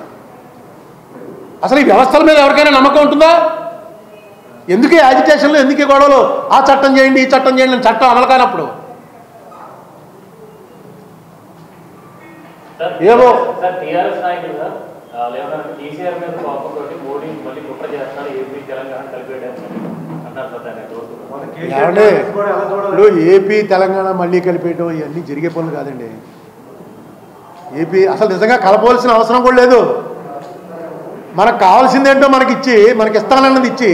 అసలు ఈ వ్యవస్థల మీద ఎవరికైనా నమ్మకం ఉంటుందా ఎందుకు యాజిటేషన్లు ఎందుకు ఈ గొడవలు ఆ చట్టం చేయండి ఈ చట్టం చేయండి అని చట్టం అమలు కానప్పుడు సార్ ఏమో. సార్ టీఆర్ఎస్ నాయకులు సార్ లేదంటే కేసీఆర్ మీద కోపంతోటి మోడీ మళ్ళీ కుట్ర చేస్తున్నారు ఏపీ తెలంగాణ కలిపేయడానికి అన్నారు సార్ దాన్ని రోజు మన ఏమండి కేసీఆర్ కూడా ఎలా చూడాలి ఇప్పుడు ఏపీ తెలంగాణ మళ్ళీ కలిపేయటం ఇవన్నీ జరిగే పనులు కాదండి ఏపీ అసలు నిజంగా కలపవలసిన అవసరం కూడా లేదు మనకు కావాల్సిందేంటో మనకి ఇచ్చి మనకి ఇస్తానన్నది ఇచ్చి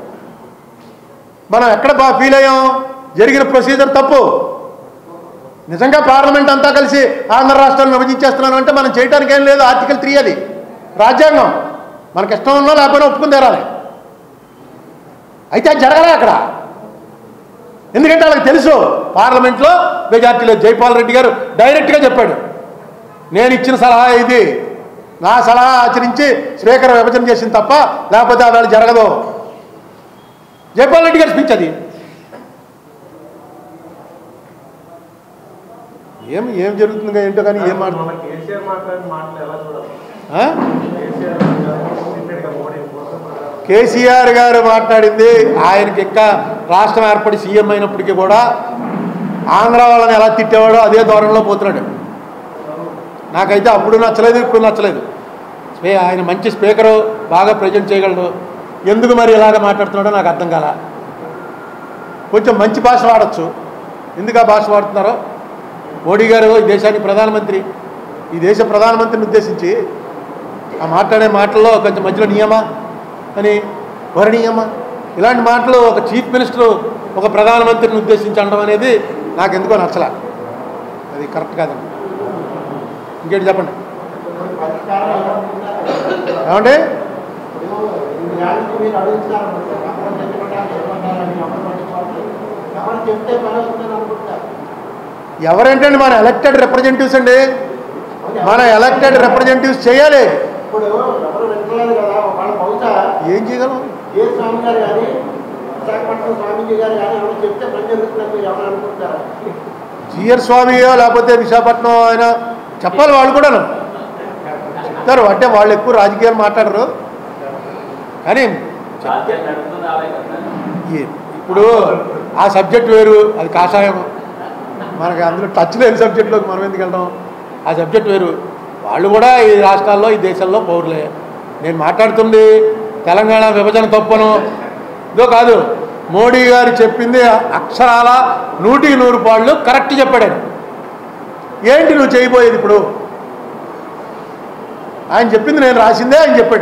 మనం ఎక్కడ బాగా ఫీల్ అయ్యాం జరిగిన ప్రొసీజర్ తప్పు నిజంగా పార్లమెంట్ అంతా కలిసి ఆంధ్ర రాష్ట్రాలను విభజించేస్తున్నాను అంటే మనం చేయడానికి ఏం లేదు ఆర్టికల్ త్రీ అది రాజ్యాంగం మనకి ఇష్టం ఉన్నా లేకపోయినా ఒప్పుకుని తీరాలి అయితే అది జరగలే అక్కడ ఎందుకంటే వాళ్ళకి తెలుసు పార్లమెంట్లో మెజార్టీలో జైపాల్ రెడ్డి గారు డైరెక్ట్గా చెప్పాడు నేను ఇచ్చిన సలహా ఇది నా సలహా ఆచరించి స్పీకర్ విభజన చేసింది తప్ప లేకపోతే ఆ వేళ జరగదు జైపాల్ రెడ్డి గారి స్పీచ్ అది ఏం ఏం జరుగుతుందో ఏంటో కానీ ఏం మాట మన కేసీఆర్ మాట్లాడిన మాటలు ఎలా చూడాలి ఆ? కేసీఆర్ చెప్పాడుగా మోడీ కోసం మాట్లాడాలి. కేసీఆర్ గారు మాట్లాడింది ఆయనకి ఇంకా రాష్ట్రం ఏర్పడి సీఎం అయినప్పటికీ కూడా ఆంధ్ర వాళ్ళని ఎలా తిట్టేవాడో అదే ధోరణిలో పోతున్నాడు నాకైతే అప్పుడు నచ్చలేదు ఇప్పుడు నచ్చలేదు స్పీ ఆయన మంచి స్పీకరు బాగా ప్రజెంట్ చేయగలడు ఎందుకు మరి ఇలాగ మాట్లాడుతున్నాడో నాకు అర్థం కాల కొంచెం మంచి భాష వాడచ్చు ఎందుకు ఆ భాష వాడుతున్నారో మోడీ గారు ఈ దేశానికి ప్రధానమంత్రి ఈ దేశ ప్రధానమంత్రిని ఉద్దేశించి ఆ మాట్లాడే మాటల్లో కొంచెం మధ్యలో నియమ అని వరణీయమ ఇలాంటి మాటలు ఒక చీఫ్ మినిస్టర్ ఒక ప్రధానమంత్రిని ఉద్దేశించి అనడం అనేది నాకు ఎందుకో నచ్చల అది కరెక్ట్ కాదండి ఇంకేంటి చెప్పండి ఏమండి ఎవరేంటండి మన ఎలక్టెడ్ రిప్రజెంటేటివ్స్ అండి మన ఎలక్టెడ్ రిప్రజెంటేటివ్స్ చేయాలి ఇప్పుడు ఎవరు వింటలేదు కదా వాళ్ళ బహుశా ఏం చేయగలం ఏ స్వామి గారు కానీ విశాఖపట్నం స్వామీజీ గారు కానీ ఎవరు చెప్తే పని జరుగుతుందని మీరు ఎవరు అనుకుంటారా జిఆర్ స్వామియో లేకపోతే విశాఖపట్నం ఆయన చెప్పాలి వాళ్ళు కూడాను చెప్తారు అంటే వాళ్ళు ఎక్కువ రాజకీయాలు మాట్లాడరు కానీ రాజ్యం నడుపుతుంది ఆలయం కదా ఈ- ఇప్పుడు ఆ సబ్జెక్ట్ వేరు అది కాషాయం మనకి అందులో టచ్ లేని సబ్జెక్టులోకి మనం ఎందుకు వెళ్దాం ఆ సబ్జెక్ట్ వేరు వాళ్ళు కూడా ఈ రాష్ట్రాల్లో ఈ దేశంలో పౌరులే నేను మాట్లాడుతుంది తెలంగాణ విభజన తప్పను ఇదో కాదు మోడీ గారు చెప్పింది అక్షరాల నూటికి నూరు పాళ్ళు కరెక్ట్ చెప్పాడు ఆయన. ఏంటి నువ్వు చేయబోయేది ఇప్పుడు ఆయన చెప్పింది నేను రాసిందే ఆయన చెప్పాడు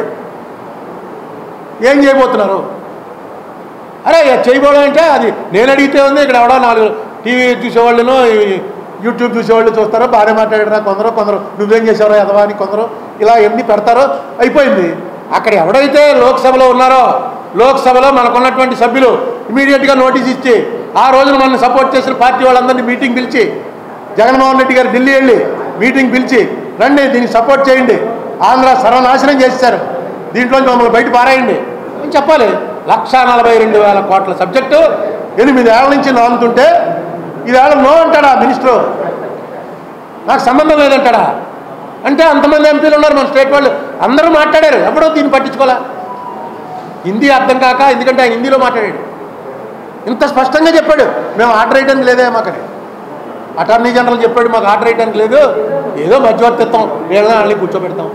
ఏం చేయబోతున్నారు అరే ఇక చేయబోవడం అంటే అది నేను అడిగితే ఉంది ఇక్కడ ఎవడో నాలుగు టీవీ చూసేవాళ్ళను ఈ యూట్యూబ్ చూసేవాళ్ళు చూస్తారో బాగానే మాట్లాడారా కొందరు కొందరు నువ్వేం చేసావరా ఎదవా అని కొందరు ఇలా ఎన్ని పెడతారో అయిపోయింది అక్కడ ఎవడైతే లోక్సభలో ఉన్నారో లోక్సభలో మనకున్నటువంటి సభ్యులు ఇమీడియట్గా నోటీస్ ఇచ్చి ఆ రోజున మనల్ని సపోర్ట్ చేసిన పార్టీ వాళ్ళందరినీ మీటింగ్ పిలిచి జగన్మోహన్ రెడ్డి గారు ఢిల్లీ వెళ్ళి మీటింగ్ పిలిచి రండి దీన్ని సపోర్ట్ చేయండి ఆంధ్ర సర్వనాశనం చేశారు దీంట్లోంచి మమ్మల్ని బయట పారాయండి అని చెప్పాలి లక్ష నలభై రెండు వేల కోట్ల సబ్జెక్టు ఎనిమిదేళ్ల నుంచి నానుతుంటే ఈవేళ నో అంటాడా మినిస్టరు నాకు సంబంధం లేదంటాడా అంటే అంతమంది ఎంపీలు ఉన్నారు మన స్టేట్ వాళ్ళు అందరూ మాట్లాడారు ఎవడో దీన్ని పట్టించుకోలే హిందీ అర్థం కాక ఎందుకంటే ఆయన హిందీలో మాట్లాడాడు ఇంత స్పష్టంగా చెప్పాడు మేము ఆర్డర్ వేయడానికి లేదే మాకని అటార్నీ జనరల్ చెప్పాడు మాకు ఆర్డర్ వేయడానికి లేదు ఏదో మధ్యవర్తిత్వం వీళ్ళని వాళ్ళని కూర్చోబెడతాం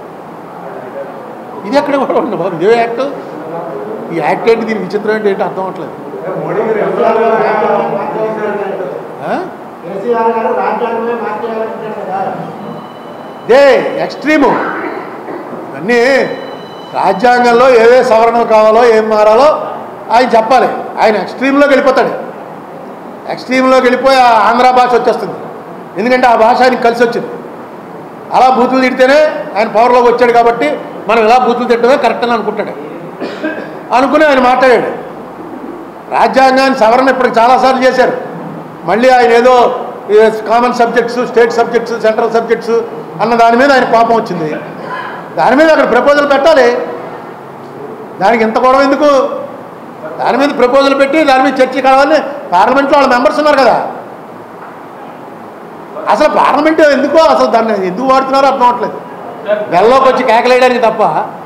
ఇది ఎక్కడ కూడా ఉండదు బాబు ఇదే యాక్ట్ ఈ యాక్ట్ ఏంటి దీని విచిత్రం ఏంటి ఏంటి అర్థం అవట్లేదు మోడీ గారు ఎంత ఆ? కేసీఆర్ గారు రాజ్యాంగమే మార్చేయాలంటారు కదా ఇదే ఎక్స్ట్రీము ఇవన్నీ రాజ్యాంగంలో ఏవే సవరణలు కావాలో ఏం మారాలో ఆయన చెప్పాలి ఆయన ఎక్స్ట్రీమ్లోకి వెళ్ళిపోతాడు ఎక్స్ట్రీమ్లోకి వెళ్ళిపోయి ఆ ఆంధ్ర భాష వచ్చేస్తుంది ఎందుకంటే ఆ భాష ఆయనకి కలిసి వచ్చింది అలా బూతులు తిడితేనే ఆయన పవర్లోకి వచ్చాడు కాబట్టి మనం ఇలా బూతులు తిట్టడమే కరెక్ట్ అని అనుకుంటాడు అనుకుని ఆయన మాట్లాడాడు రాజ్యాంగాన్ని సవరణ ఇప్పటికి చాలాసార్లు చేశారు మళ్ళీ ఆయన ఏదో common subjects state subjects central subjects అన్న దాని మీద ఆయన కోపం వచ్చింది దాని మీద అక్కడ ప్రపోజల్ పెట్టాలి దానికి ఇంత గొడవ ఎందుకు దాని మీద ప్రపోజల్ పెట్టి దాని మీద చర్చ కావాలని పార్లమెంట్లో వాళ్ళ మెంబర్స్ ఉన్నారు కదా అసలు పార్లమెంట్ ఎందుకో అసలు దాన్ని ఎందుకు వాడుతున్నారో అర్థం అవట్లేదు వెల్లోకి వచ్చి కేకలేయడానికి తప్ప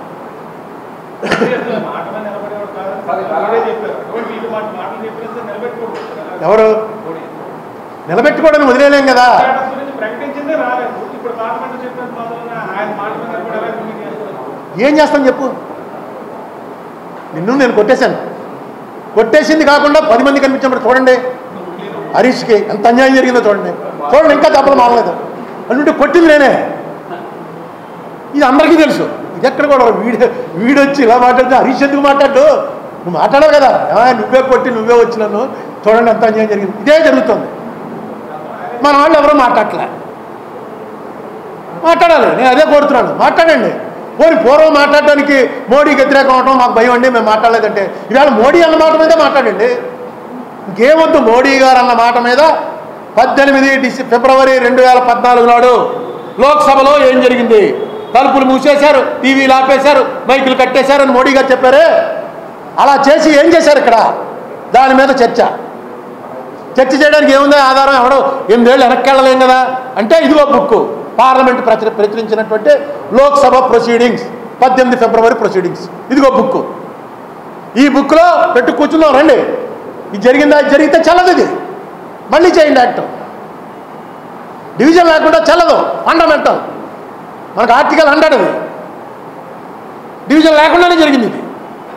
ఎవరు నిలబెట్టుకోవడానికి వదిలేలేం కదా ప్రకటించిందే రాలేదు ఇప్పుడు పార్లమెంట్ చెప్పిన మొదలైన ఆయన మాట మీద కూడా ఎలా ఏం చేస్తాను చెప్పు నిన్ను నేను కొట్టేశాను కొట్టేసింది కాకుండా పది మంది కనిపించినప్పుడు చూడండి హరీష్కి ఎంత అన్యాయం జరిగిందో చూడండి చూడండి ఇంకా దెబ్బలు మారలేదు అంటే కొట్టింది నేనే ఇది అందరికీ తెలుసు ఇది ఎక్కడ కూడా వీడు వీడొచ్చి ఇలా మాట్లాడితే హరీష్ ఎందుకు మాట్లాడు నువ్వు మాట్లాడవు కదా "ఆ, నువ్వే కొట్టి నువ్వే వచ్చి నన్ను చూడండి ఎంత అన్యాయం జరిగింది ఇదే జరుగుతుంది మన వాళ్ళు ఎవరో మాట్లాడలే మాట్లాడాలి నేను అదే కోరుతున్నాను మాట్లాడండి పోనీ పూర్వం మాట్లాడడానికి మోడీకి వ్యతిరేకం అవడం మాకు భయం అండి మేము మాట్లాడలేదంటే ఇవాళ మోడీ అన్న మాట మీదే మాట్లాడండి ఇంకేమొద్దు మోడీ గారు అన్న మాట మీద పద్దెనిమిది డిసె ఫిబ్రవరి రెండు వేల పద్నాలుగు నాడు లోక్సభలో ఏం జరిగింది తలుపులు మూసేశారు టీవీలు ఆపేశారు మైకులు కట్టేశారు అని మోడీ గారు చెప్పారే అలా చేసి ఏం చేశారు ఇక్కడ దాని మీద చర్చ చర్చ చేయడానికి ఏముంది ఆధారం ఎవడో ఎనిమిదేళ్ళు వెనక్కి వెళ్ళలేం కదా అంటే ఇదిగో బుక్ పార్లమెంట్ ప్రచుర ప్రచురించినటువంటి లోక్సభ ప్రొసీడింగ్స్ పద్దెనిమిది ఫిబ్రవరి ప్రొసీడింగ్స్ ఇదిగో బుక్ ఈ బుక్లో పెట్టు కూర్చున్నాం రండి ఇది జరిగిందా ఇది జరిగితే చల్లదు ఇది మళ్ళీ చేయండి యాక్ట్ డివిజన్ లేకుండా చల్లదు ఫండమెంటల్ మనకు ఆర్టికల్ హండ్రెడ్ అది డివిజన్ లేకుండానే జరిగింది ఇది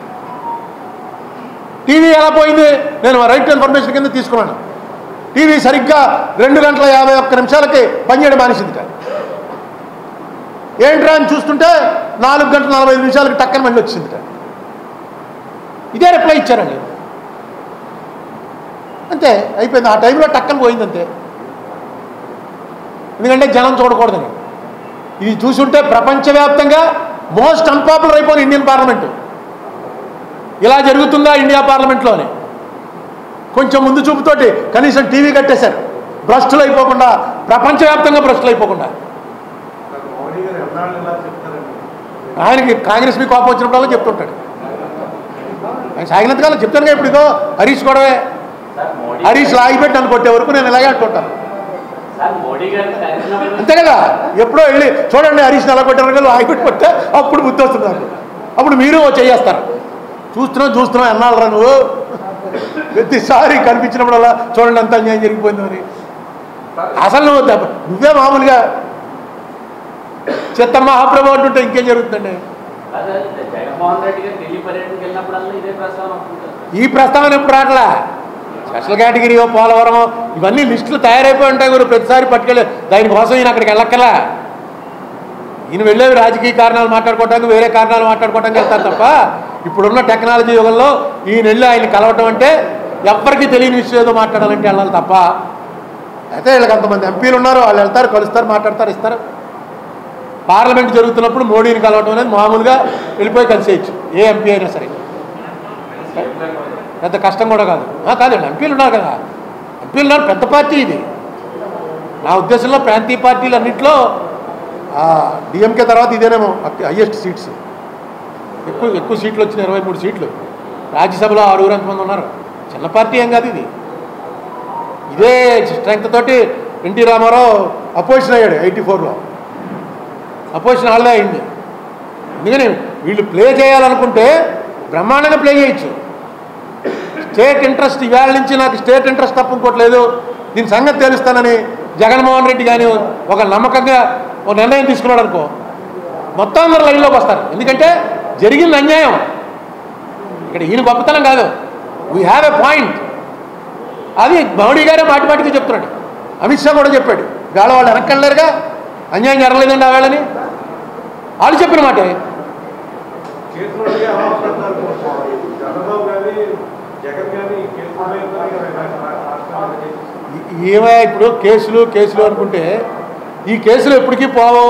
టీవీ ఎలా పోయింది నేను రైట్ టు ఇన్ఫర్మేషన్ కింద తీసుకున్నాను టీవీ సరిగ్గా రెండు గంటల యాభై ఒక్క నిమిషాలకి పనిచేయడం మానేసింది కాదు ఏంట్రా అని చూస్తుంటే నాలుగు గంటల నలభై ఐదు నిమిషాలకి టక్కన మళ్ళీ వచ్చింది కాదు ఇదే రిప్లై ఇచ్చారండి అంతే అయిపోయింది ఆ టైంలో టక్కన పోయింది అంతే ఎందుకంటే జనం చూడకూడదని ఇది చూసుంటే ప్రపంచవ్యాప్తంగా మోస్ట్ అన్పాపులర్ అయిపోయింది ఇండియన్ పార్లమెంటు ఇలా జరుగుతుందా ఇండియా పార్లమెంట్లోనే కొంచెం ముందు చూపుతోటి కనీసం టీవీ కట్టేశారు భ్రష్టులు అయిపోకుండా ప్రపంచవ్యాప్తంగా భ్రష్టులు అయిపోకుండా మోడీ గారు ఎన్నాళ్ళు ఇలా చెప్తారండి ఆయనకి కాంగ్రెస్ మీ కోపం వచ్చినప్పుడల్లా చెప్తుంటాడు ఆయన సాగినంతకాలం చెప్తాను కదా ఇప్పుడు ఇదో హరీష్ గొడవే సార్ మోడీ హరీష్ లాగిపెట్టి నన్ను కొట్టే వరకు నేను ఇలాగే అంటుంటాను సార్ మోడీ గారిని కలిసినప్పుడు అంతే కదా ఎప్పుడో వెళ్ళి చూడండి హరీష్ ఎలా కొట్టారు కదా లాగిపెట్టి కొట్టే అప్పుడు బుద్ధి వస్తుంది నాకు అప్పుడు మీరు ఓ చేయేస్తారు చూస్తున్నావు చూస్తున్నావు ఎన్నాళ్ళరా నువ్వు ప్రతిసారి కనిపించినప్పుడల్లా చూడండి ఎంత అన్యాయం జరిగిపోయిందో అని అసలు నువ్వు దెబ్బ నువ్వే మామూలుగా చిత్త మహాప్రభు అంటుంటే ఇంకేం జరుగుతుందండి అదే జగన్మోహన్ రెడ్డి గారు ఢిల్లీ పర్యటనకి వెళ్ళినప్పుడల్లా ఇదే ప్రస్తావన వస్తుంటారు ఈ ప్రస్తావన ఎప్పుడు రావట్లా స్పెషల్ కేటగిరీ పోలవరం ఇవన్నీ లిస్టులు తయారైపోయి ఉంటాయి గురు ప్రతిసారి పట్టుకెళ్ళి దానికోసం ఈయన అక్కడికి వెళ్ళక్కలా ఈయన వెళ్ళేవి రాజకీయ కారణాలు మాట్లాడుకోవడానికి వేరే కారణాలు మాట్లాడుకోవడానికి వెళ్తారు తప్ప ఇప్పుడున్న టెక్నాలజీ యుగంలో ఈయన వెళ్ళి ఆయన కలవటం అంటే ఎవ్వరికీ తెలియని విషయం ఏదో మాట్లాడాలంటే వెళ్ళాలి తప్ప అయితే వీళ్ళకి అంతమంది ఎంపీలు ఉన్నారు వాళ్ళు వెళ్తారు కలుస్తారు మాట్లాడతారు ఇస్తారు పార్లమెంట్ జరుగుతున్నప్పుడు మోడీని కలవటం అనేది మామూలుగా వెళ్ళిపోయి కలిసేయచ్చు ఏ ఎంపీ అయినా సరే పెద్ద కష్టం కూడా కాదు ఆ, కాదండి ఎంపీలు ఉన్నారు కదా ఎంపీలు ఉన్నారు పెద్ద పార్టీ ఇది నా ఉద్దేశంలో ప్రాంతీయ పార్టీలు అన్నింటిలో డిఎంకే తర్వాత ఇదేనేమో హయ్యెస్ట్ సీట్స్ ఎక్కువ ఎక్కువ సీట్లు వచ్చినాయి ఇరవై మూడు సీట్లు రాజ్యసభలో ఆరుగురు ఎంతమంది ఉన్నారు చిన్న పార్టీ ఏం కాదు ఇది ఇదే స్ట్రెంగ్త్ తోటి ఎన్టీ రామారావు అపోజిషన్ అయ్యాడు ఎయిటీ ఫోర్లో అపోజిషన్ వాళ్ళదే అయింది ఎందుకని వీళ్ళు ప్లే చేయాలనుకుంటే బ్రహ్మాండంగా ప్లే చేయొచ్చు స్టేట్ ఇంట్రెస్ట్ ఇవాళ నుంచి నాకు స్టేట్ ఇంట్రెస్ట్ తప్ప ఇంకోటి లేదు దీని సంగతి తెలుస్తానని జగన్మోహన్ రెడ్డి కానీ ఒక నమ్మకంగా ఒక నిర్ణయం తీసుకున్నాడు అనుకో మొత్తం అందరు లైన్లోకి వస్తారు ఎందుకంటే జరిగింది అన్యాయం ఇక్కడ ఈయన గొప్పతనం కాదు వీ హ్యావ్ ఎ పాయింట్ అది మోడీ గారే మాటి మాటికి చెప్తున్నాడు అమిత్ షా కూడా చెప్పాడు వేళ వాళ్ళు వెనక్కెళ్ళారుగా అన్యాయం జరగలేదండి ఆ వేళని వాళ్ళు చెప్పిన మాటే కేసులు అడిగే అవసరం చంద్రబాబు గారి జగన్ గారి కేసులు ఏమయ్యా ఇప్పుడు కేసులు కేసులు అనుకుంటే ఈ కేసులు ఎప్పటికీ పోవు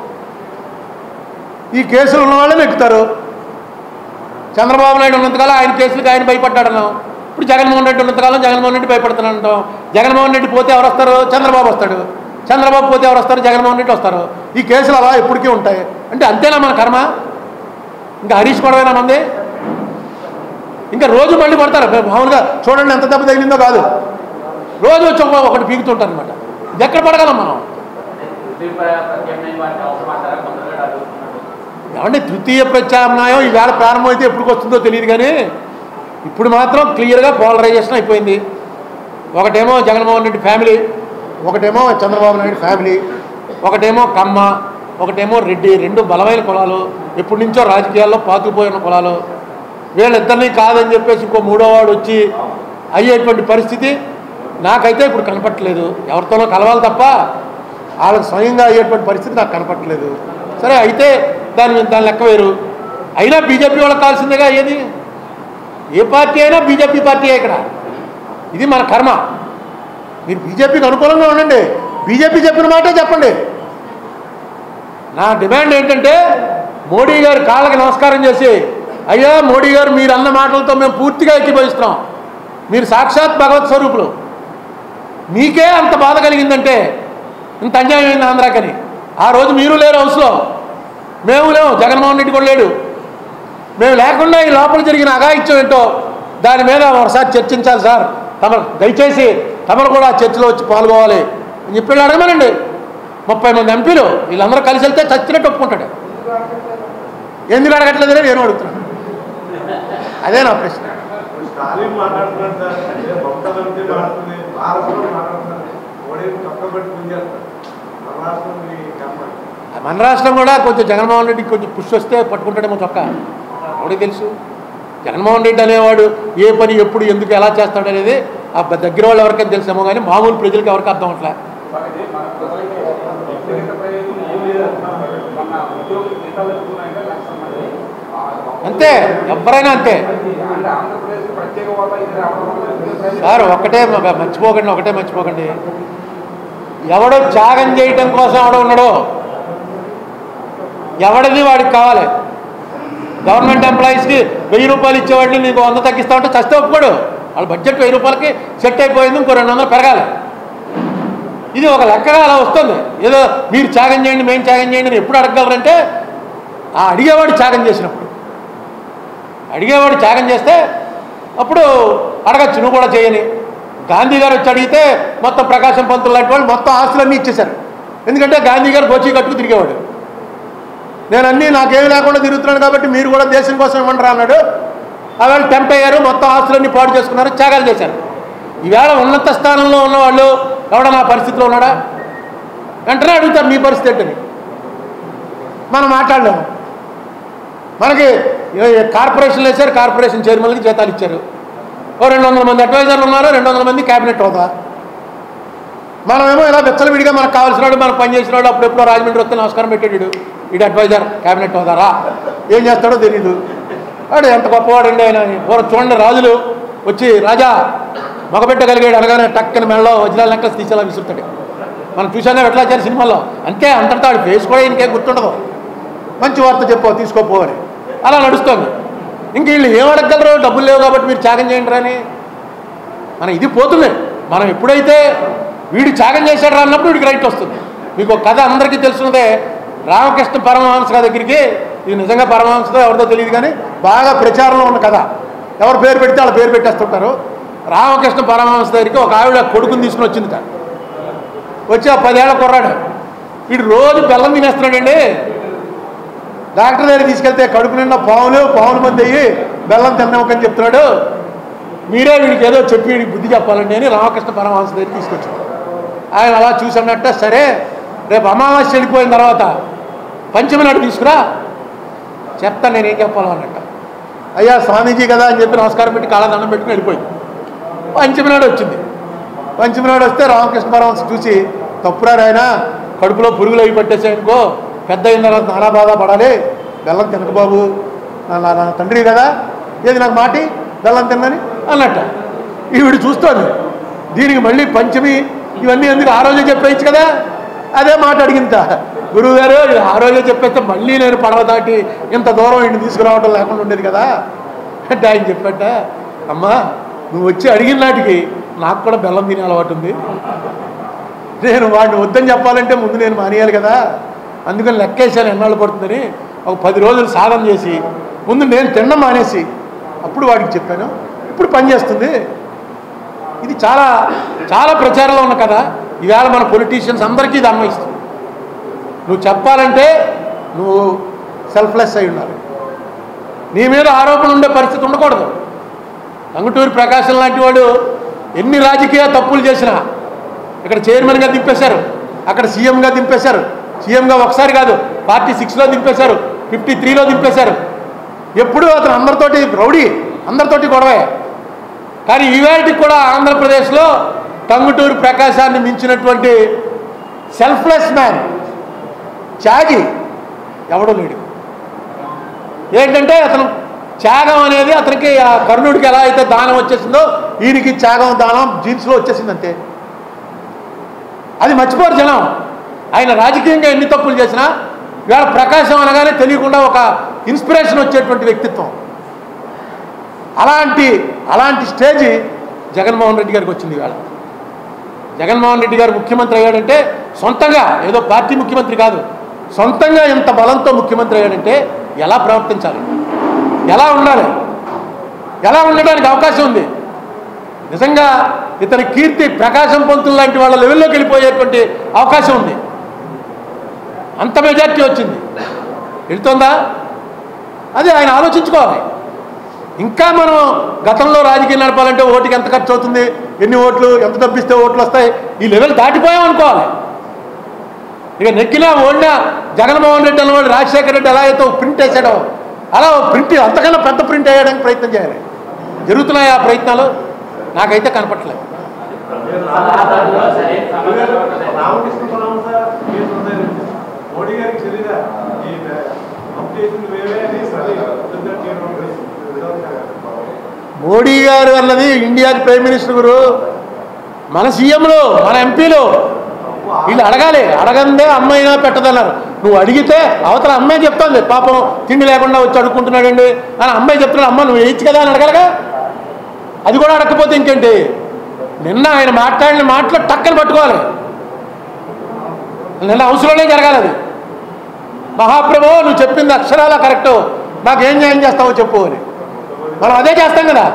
ఈ కేసులు ఉన్న వాళ్ళే ఎక్కుతారు చంద్రబాబు నాయుడు ఉన్నంతకాలం ఆయన కేసులకు ఆయన భయపడ్డాడన్నాం ఇప్పుడు జగన్మోహన్ రెడ్డి ఉన్నంతకాలం జగన్మోహన్ రెడ్డి భయపడుతున్నాను అంటాం జగన్మోహన్ రెడ్డి పోతే ఎవరు వస్తారు చంద్రబాబు వస్తాడు చంద్రబాబు పోతే ఎవరు వస్తారు జగన్మోహన్ రెడ్డి వస్తారు ఈ కేసులు అలా ఎప్పటికీ ఉంటాయి అంటే అంతేనా మన కర్మ ఇంకా హరీష్ గొడవేనా మంది ఇంకా రోజు మళ్ళీ పడతారు మామూలుగా చూడండి ఎంత దెబ్బ తగిలిందో కాదు రోజు వచ్చి ఒక- ఒకటి పీకుతుంటారు అనమాట ఇది ఎక్కడ పడగలం మనం తృతీయ ప్రత్యామ్నాయం వాటికి అవసరం అంటారా కొందరు అడుగుతున్నారు ఏమంటే తృతీయ ప్రత్యామ్నాయం ఈవేళ ప్రారంభమైతే ఎప్పుడు వస్తుందో తెలియదు కానీ ఇప్పుడు మాత్రం క్లియర్గా పోలరైజేషన్ అయిపోయింది ఒకటేమో జగన్మోహన్ రెడ్డి ఫ్యామిలీ ఒకటేమో చంద్రబాబు నాయుడు ఫ్యామిలీ ఒకటేమో కమ్మ ఒకటేమో రెడ్డి రెండు బలమైన కులాలు ఎప్పటి నుంచో రాజకీయాల్లో పాతుకుపోయిన కులాలు వీళ్ళిద్దరినీ కాదని చెప్పేసి ఇంకో మూడో వాడు వచ్చి అయ్యేటువంటి పరిస్థితి నాకైతే ఇప్పుడు కనపట్టలేదు ఎవరితోనో కలవాలి తప్ప వాళ్ళకి స్వయంగా అయ్యేటువంటి పరిస్థితి నాకు కనపట్టలేదు సరే అయితే దాని దాని లెక్క వేరు అయినా బీజేపీ వాళ్ళకి కావాల్సిందేగా ఏది ఏ పార్టీ అయినా బీజేపీ పార్టీ ఇక్కడ ఇది మన కర్మ మీరు బీజేపీకి అనుకూలంగా ఉండండి బీజేపీ చెప్పిన మాటే చెప్పండి నా డిమాండ్ ఏంటంటే మోడీ గారి కాళ్ళకి నమస్కారం చేసి అయ్యా మోడీ గారు మీరు అన్న మాటలతో మేము పూర్తిగా ఎక్కిపోయిస్తున్నాం మీరు సాక్షాత్ భగవత్ స్వరూపులు మీకే అంత బాధ కలిగిందంటే ఇంత అన్యాయం అయింది ఆంధ్రాకని ఆ రోజు మీరు లేరు హౌస్లో మేము లేవు జగన్మోహన్ రెడ్డి కూడా లేడు మేము లేకుండా ఈ లోపల జరిగిన అఘాయిత్యం ఏంటో దాని మీద ఒకసారి చర్చించాలి సార్ తమరు దయచేసి తమరు కూడా ఆ చర్చలో వచ్చి పాల్గొవాలి అని చెప్పి వీళ్ళు అడగమనండి ముప్పై మంది ఎంపీలు వీళ్ళందరూ కలిసి వెళ్తే చచ్చినట్టు ఒప్పుకుంటాడు ఎందుకు అడగట్లేదని నేను అడుగుతున్నాను అదే నా ప్రశ్న స్టాలిన్ మాట్లాడుతున్నాడు సార్ అదే మమతా బెనర్జీ మాట్లాడుతుంది భారత్లో మాట్లాడుతున్నారు మోడీ చక్కబెట్టి ముంజేస్తారు మన రాష్ట్రం మీ కర్మ మన రాష్ట్రం కూడా కొంచెం జగన్మోహన్ రెడ్డికి కొంచెం పుష్ వస్తే పట్టుకుంటాడేమో చొక్క ఎవడికి తెలుసు జగన్మోహన్ రెడ్డి అనేవాడు ఏ పని ఎప్పుడు ఎందుకు ఎలా చేస్తాడు అనేది ఆ దగ్గర వాళ్ళు ఎవరికైనా తెలుసేమో కానీ మామూలు ప్రజలకు ఎవరికి అర్థం అవట్లే ఇది మన ప్రజలకి వ్యక్తిగత ప్రయోజనం ఏం లేదంటున్నారు మన ఉద్యోగులు జీతాలు ఎక్కువ ఉన్నాయంటే లక్షల మంది ఆ, అంతే ఎవరైనా అంతే అంటే ఆంధ్రప్రదేశ్ ప్రత్యేక హోదా ఇది రావడం వల్ల వ్యక్తిగత ప్రయోజనం సార్ ఒకటే మ- మర్చిపోకండి ఒకటే మర్చిపోకండి ఎవడో త్యాగం చేయటం కోసం ఎవడో ఉన్నాడో ఎవడిది వాడికి కావాలి గవర్నమెంట్ ఎంప్లాయీస్కి వెయ్యి రూపాయలు ఇచ్చేవాడిని నీకు వంద తగ్గిస్తా ఉంటే చస్తే ఒప్పుకోడు వాళ్ళ బడ్జెట్ వెయ్యి రూపాయలకి సెట్ అయిపోయింది ఇంకో రెండు వందలు పెరగాలి ఇది ఒక లెక్కగా అలా వస్తుంది ఏదో మీరు త్యాగం చేయండి మేము త్యాగం చేయండి అని ఎప్పుడు అడగగలరంటే ఆ అడిగేవాడు త్యాగం చేసినప్పుడు అడిగేవాడు త్యాగం చేస్తే అప్పుడు అడగచ్చు నువ్వు కూడా చేయని గాంధీ గారు వచ్చి అడిగితే మొత్తం ప్రకాశం పంతులు లాంటి వాళ్ళు మొత్తం ఆస్తులన్నీ ఇచ్చేశారు ఎందుకంటే గాంధీ గారు గోచి కట్టుకు తిరిగేవాడు నేను అన్నీ నాకేమి లేకుండా తిరుగుతున్నాను కాబట్టి మీరు కూడా దేశం కోసం ఇవ్వండి అన్నాడు ఆవేళ టెంప్ అయ్యారు మొత్తం ఆస్తులన్నీ పాడు చేసుకున్నారు త్యాగాలు చేశారు ఈవేళ ఉన్నత స్థానంలో ఉన్నవాళ్ళు ఎవడ నా పరిస్థితిలో ఉన్నాడా వెంటనే అడుగుతారు మీ పరిస్థితి ఏంటని మనం మాట్లాడలేము మనకి ఏ- ఏ కార్పొరేషన్లు వేశారు కార్పొరేషన్ చైర్మన్లకి జీతాలు ఇచ్చారు ఓ రెండు వందల మంది అడ్వైజర్లు ఉన్నారు రెండు వందల మంది క్యాబినెట్ హోదా మనమేమో ఇలా విచ్చలవిడిగా మనకు కావాల్సిన వాడు మనకు పనిచేసిన వాడు అప్పుడెప్పుడో రాజమండ్రి వస్తే నమస్కారం పెట్టాడు వీడు అడ్వైజర్ క్యాబినెట్ హోదారా ఏం చేస్తాడో తెలియదు వాడు ఎంత గొప్పవాడండి ఆయన అని. పూర్వం చూడండి రాజులు వచ్చి రాజా మగబెట్టగలిగాడు అనగానే టక్కన మెడలో వజ్రాల నెక్లెస్ తీసేలా విసురుతాడు మనం చూసానే ఎట్లా చేయాలి సినిమాలో అంతే అంతటా వాడి ఫేస్ కూడా ఇంకేం గుర్తుండదు మంచి వార్త చెప్పు తీసుకోపో అని అలా నడుస్తుంది ఇంక వీళ్ళు ఏం అడగగలరు డబ్బులు లేవు కాబట్టి మీరు త్యాగం చేయండి రాని మనం ఇది పోతుంది మనం ఎప్పుడైతే వీడు త్యాగం చేశాడు రా అన్నప్పుడు వీడికి రైట్ వస్తుంది మీకు ఒక కథ అందరికీ తెలుసున్నదే రామకృష్ణ పరమహంస గారి దగ్గరికి ఇది నిజంగా పరమహంసతో ఎవరితో తెలియదు కానీ బాగా ప్రచారంలో ఉన్న కథ ఎవరు పేరు పెడితే వాళ్ళ పేరు పెట్టేస్తుంటారు రామకృష్ణ పరమహంస దగ్గరికి ఒక ఆవిడ కొడుకుని తీసుకుని వచ్చిందిట వచ్చి ఆ పదేళ్ల కుర్రాడు వీడు రోజు బెల్లం తినేస్తున్నాడండి డాక్టర్ దగ్గర తీసుకెళ్తే కడుపు నిండా పావులు పావుల మంది అయ్యి బెల్లం తిన్నామని చెప్తున్నాడు మీరే వీడికి ఏదో చెప్పి వీడికి బుద్ధి చెప్పాలండి అని రామకృష్ణ పరమహంస దగ్గర తీసుకొచ్చాడు ఆయన అలా చూసన్నట్ట సరే రేపు అమావాస్య వెళ్ళిపోయిన తర్వాత పంచమి నాడు తీసుకురా చెప్తా నేనేం చెప్పాలో అన్నట్ట అయ్యా స్వామీజీ కదా అని చెప్పి నమస్కారం పెట్టి కాళ్ళ దండం పెట్టుకుని వెళ్ళిపోయింది పంచమి నాడు వచ్చింది పంచమి నాడు వస్తే రామకృష్ణ పరమహంస చూసి తప్పురా ఆయన కడుపులో పురుగులు అవి పట్టేసాయనుకో పెద్ద అయిన తర్వాత నానా బాధ పడాలి బెల్లం తినక బాబు నా నా- నా తండ్రి కదా ఏది నాకు మాటి బెల్లం తిన్నని అన్నట్ట ఈవిడ చూస్తోంది దీనికి మళ్ళీ పంచమి ఇవన్నీ ఎందుకు ఆ రోజే చెప్పేయచ్చు కదా అదే మాట అడిగింత గురువు గారు ఇది ఆ రోజే చెప్పేస్తే మళ్ళీ నేను పడవ దాటి ఇంత దూరం ఇంటిని తీసుకురావడం లేకుండా ఉండేది కదా అంటే ఆయన చెప్పట అమ్మా నువ్వు వచ్చి అడిగిన నాటికి నాకు కూడా బెల్లం తినే అలవాటు ఉంది నేను వాడిని వద్దని చెప్పాలంటే ముందు నేను మానేయాలి కదా అందుకని లెక్కేసాను ఎన్నాళ్ళు పడుతుందని ఒక పది రోజులు సాధన చేసి ముందు నేను తినడం మానేసి అప్పుడు వాడికి చెప్పాను ఇప్పుడు పని చేస్తుంది ఇది చాలా చాలా ప్రచారంలో ఉన్న కదా ఈవేళ మన పొలిటీషియన్స్ అందరికీ ఇది అన్వయిస్తుంది నువ్వు చెప్పాలంటే నువ్వు సెల్ఫ్లెస్ అయి ఉండాలి నీ మీద ఆరోపణ ఉండే పరిస్థితి ఉండకూడదు అంగుటూరి ప్రకాశం లాంటి వాడు ఎన్ని రాజకీయ తప్పులు చేసినా ఇక్కడ చైర్మన్గా దింపేశారు అక్కడ సీఎంగా దింపేశారు సీఎంగా ఒకసారి కాదు పార్టీ సిక్స్లో దింపేశారు ఫిఫ్టీ త్రీలో దింపేశారు ఎప్పుడూ అతను అందరితోటి రౌడీ అందరితోటి గొడవే కానీ ఈవేళకి కూడా ఆంధ్రప్రదేశ్లో టంగుటూరు ప్రకాశాన్ని మించినటువంటి సెల్ఫ్లెస్ మ్యాన్ త్యాగి ఎవడూ లేడు ఏంటంటే అతను త్యాగం అనేది అతనికి ఆ కర్ణుడికి ఎలా అయితే దానం వచ్చేసిందో ఈయనకి త్యాగం దానం జీన్స్లో వచ్చేసింది అంతే అది మర్చిపోరు జనం ఆయన రాజకీయంగా ఎన్ని తప్పులు చేసినా ఇవాళ ప్రకాశం అనగానే తెలియకుండా ఒక ఇన్స్పిరేషన్ వచ్చేటువంటి వ్యక్తిత్వం అలాంటి అలాంటి స్టేజ్ జగన్మోహన్ రెడ్డి గారికి వచ్చింది ఇవాళ జగన్మోహన్ రెడ్డి గారు ముఖ్యమంత్రి అయ్యాడంటే సొంతంగా ఏదో పార్టీ ముఖ్యమంత్రి కాదు సొంతంగా ఇంత బలంతో ముఖ్యమంత్రి అయ్యాడంటే ఎలా ప్రవర్తించాలి ఎలా ఉండాలి ఎలా ఉండడానికి అవకాశం ఉంది నిజంగా ఇతని కీర్తి ప్రకాశం పంతులు లాంటి వాళ్ళ లెవెల్లోకి వెళ్ళిపోయేటువంటి అవకాశం ఉంది అంత మెజార్టీ వచ్చింది వెళ్తుందా అది ఆయన ఆలోచించుకోవాలి ఇంకా మనం గతంలో రాజకీయం నడపాలంటే ఓటుకి ఎంత ఖర్చు అవుతుంది ఎన్ని ఓట్లు ఎంత డబ్బిస్తే ఓట్లు వస్తాయి ఈ లెవెల్ దాటిపోయాం అనుకోవాలి ఇక నెక్కినా ఓడినా జగన్మోహన్ రెడ్డి అన్నవాడు రాజశేఖర రెడ్డి ఎలా అయితే ఒక ప్రింట్ వేసాడో అలా ఒక ప్రింట్ అంతకన్నా పెద్ద ప్రింట్ వేయడానికి ప్రయత్నం చేయాలి జరుగుతున్నాయి ఆ ప్రయత్నాలు నాకైతే కనపట్లేదు రామకృష్ణ పరమహంస కేసు ఉంది. మోడీ గారికి తెలీదా ఈ అప్పు చేసింది మేమే అని సరే యుద్ధం చేయడం మోడీ గారు అన్నది ఇండియాకి ప్రైమ్ మినిస్టర్ గురు మన సీఎంలు మన ఎంపీలు వీళ్ళు అడగాలి అడగందే అమ్మాయినా పెట్టదన్నారు నువ్వు అడిగితే అవతల అమ్మాయి చెప్తోంది పాపం తిండి లేకుండా వచ్చి అడుక్కుంటున్నాడండి అని అమ్మాయి చెప్తున్నాడు అమ్మ నువ్వు వేయచ్చు కదా అని అడగలగా అది కూడా అడగకపోతే ఇంకేంటి నిన్న ఆయన మాట్లాడిన మాటలు టక్కని పట్టుకోవాలి నిన్న హౌస్లోనే జరగాలి అది మహాప్రభు నువ్వు చెప్పింది అక్షరాల కరెక్టు నాకేం న్యాయం చేస్తావో చెప్పు అని మనం అదే చేస్తాం కదా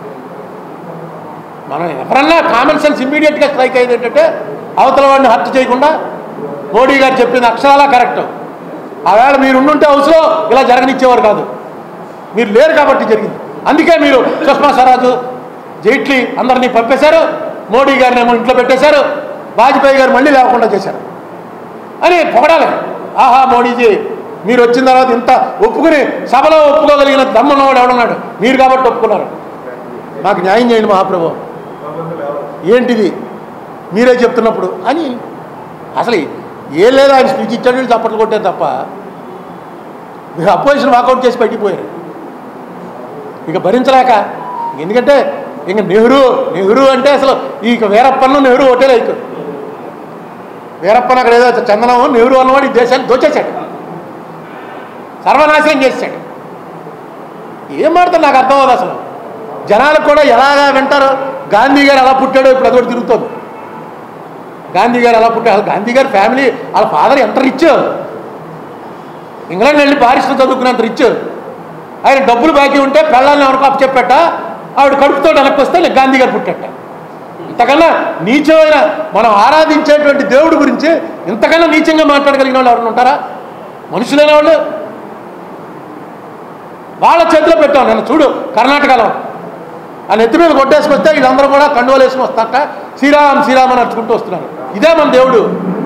మనం ఎవరన్నా కామన్ సెన్స్ ఇమ్మీడియట్గా స్ట్రైక్ అయ్యేది ఏంటంటే అవతల వాడిని హత్య చేయకుండా మోడీ గారు చెప్పింది అక్షరాల కరెక్ట్ ఆవేళ మీరు ఉండుంటే హౌస్లో ఇలా జరగనిచ్చేవారు కాదు మీరు లేరు కాబట్టి జరిగింది అందుకే మీరు సుష్మా స్వరాజు జైట్లీ అందరినీ పంపేశారు మోడీ గారిని ఏమో ఇంట్లో పెట్టేశారు వాజ్పేయి గారు మళ్ళీ లేకుండా చేశారు అని పొగడాలి ఆహా మోడీజీ మీరు వచ్చిన తర్వాత ఇంత ఒప్పుకుని సభలో ఒప్పుకోగలిగిన దమ్మున్నవాడు ఎవడున్నాడు మీరు కాబట్టి ఒప్పుకున్నారు మాకు న్యాయం చేయండి మహాప్రభు ఏంటిది మీరే చెప్తున్నప్పుడు అని అసలు ఏ లేదా ఆయన స్పీచ్ ఇచ్చాడు వీళ్ళు చప్పట్లు కొట్టారు తప్ప మీరు అపోజిషన్ వాకౌట్ చేసి బయటికి పోయారు ఇక భరించలేక ఎందుకంటే ఇంక నెహ్రూ నెహ్రూ అంటే అసలు ఇక వీరప్పన్న నెహ్రూ ఒకటే లైక్ వీరప్పన్ అక్కడ ఏదో చందనం నెహ్రూ అన్నవాడు ఈ దేశాన్ని దోచేశాడు సర్వనాశనం చేశాడు ఏం మాడతాడు నాకు అర్థం అవ్వదు అసలు జనాలకు కూడా ఎలాగా వింటారు గాంధీ గారు ఎలా పుట్టాడో ఇప్పుడు అదొకటి తిరుగుతుంది గాంధీ గారు ఎలా పుట్టాడు అసలు గాంధీ గారి ఫ్యామిలీ వాళ్ళ ఫాదర్ ఎంత రిచ్ ఇంగ్లాండ్ వెళ్ళి పారిస్లో చదువుకున్నంత రిచ్ ఆయన డబ్బులు బాకీ ఉంటే పెళ్ళాలని ఎవరికో అప్పచెప్పట ఆవిడ కడుపుతో వెనక్కి వస్తే నేను గాంధీ గారు పుట్టట ఇంతకన్నా నీచమైన మనం ఆరాధించేటువంటి దేవుడి గురించి ఇంతకన్నా నీచంగా మాట్లాడగలిగిన వాళ్ళు ఎవరైనా ఉంటారా మనుషులైన వాళ్ళు వాళ్ళ చేతిలో పెట్టాం నేను చూడు కర్ణాటకలో ఆ నెత్తి మీద కొట్టేసుకొస్తే వీళ్ళందరూ కూడా కండువలు వేసుకుని వస్తారట శ్రీరామ్ శ్రీరామ్ అని నడుచుకుంటూ వస్తున్నారు ఇదే మన దేవుడు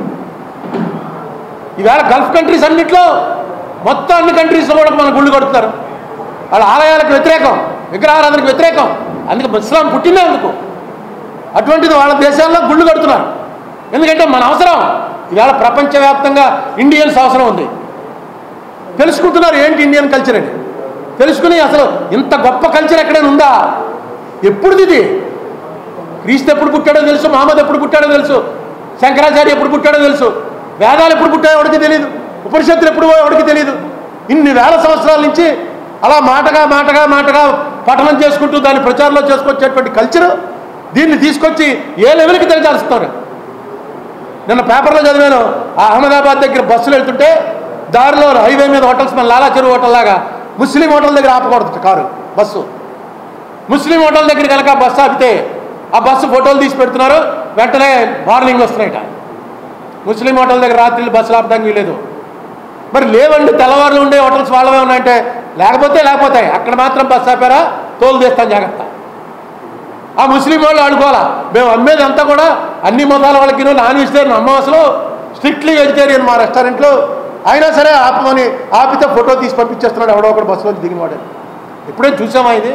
ఈవేళ గల్ఫ్ కంట్రీస్ అన్నింటిలో మొత్తం అన్ని కంట్రీస్లో కూడా మన గుళ్ళు కడుతున్నారు వాళ్ళ ఆలయాలకు వ్యతిరేకం విగ్రహారాధనకు వ్యతిరేకం అందుకే ఇస్లాం పుట్టిందే అందుకు అటువంటిది వాళ్ళ దేశాల్లో గుళ్ళు కడుతున్నారు ఎందుకంటే మన అవసరం ఇవాళ ప్రపంచవ్యాప్తంగా ఇండియన్స్ అవసరం ఉంది తెలుసుకుంటున్నారు ఏంటి ఇండియన్ కల్చర్ అని తెలుసుకుని అసలు ఇంత గొప్ప కల్చర్ ఎక్కడైనా ఉందా ఎప్పుడుది ఇది క్రీస్తు ఎప్పుడు పుట్టాడో తెలుసు మహమ్మద్ ఎప్పుడు పుట్టాడో తెలుసు శంకరాచార్య ఎప్పుడు పుట్టాడో తెలుసు వేదాలు ఎప్పుడు పుట్టాయో ఎవరికి తెలియదు ఉపనిషత్తులు ఎప్పుడు ఎవరికి తెలియదు ఇన్ని వేల సంవత్సరాల నుంచి అలా మాటగా మాటగా మాటగా పఠనం చేసుకుంటూ దాన్ని ప్రచారంలో చేసుకొచ్చేటువంటి కల్చరు దీన్ని తీసుకొచ్చి ఏ లెవెల్కి తెలిచాల్స్తున్నారు నిన్న పేపర్లో చదివాను ఆ అహ్మదాబాద్ దగ్గర బస్సులు వెళ్తుంటే దారిలో హైవే మీద హోటల్స్ మన లాలా చెరువు హోటల్ లాగా ముస్లిం హోటల్ దగ్గర ఆపకూడదు కారు బస్సు ముస్లిం హోటల్ దగ్గర కనుక బస్సు ఆపితే ఆ బస్సు ఫోటోలు తీసి పెడుతున్నారు వెంటనే వార్నింగ్ వస్తున్నాయట ముస్లిం హోటల్ దగ్గర రాత్రి బస్సులు ఆపడానికి వీలేదు మరి లేవండి తెల్లవారులు ఉండే హోటల్స్ వాళ్ళవే ఉన్నాయంటే లేకపోతే లేకపోతాయి అక్కడ మాత్రం బస్సు ఆపారా తోలు తీస్తాం జాగ్రత్త ఆ ముస్లిం వాళ్ళు ఆడుకోవాలా మేము అమ్మేది అంతా కూడా అన్ని మతాల వాళ్ళకి నాన్ వెజిటేరియన్ అమ్మ అసలు స్ట్రిక్ట్లీ వెజిటేరియన్ మా రెస్టారెంట్లో అయినా సరే ఆపమని ఆపితే ఫోటో తీసి పంపించేస్తున్నాడు ఎవడో ఒకడు బస్సులో దిగినవాడు ఎప్పుడైనా చూసామా ఇది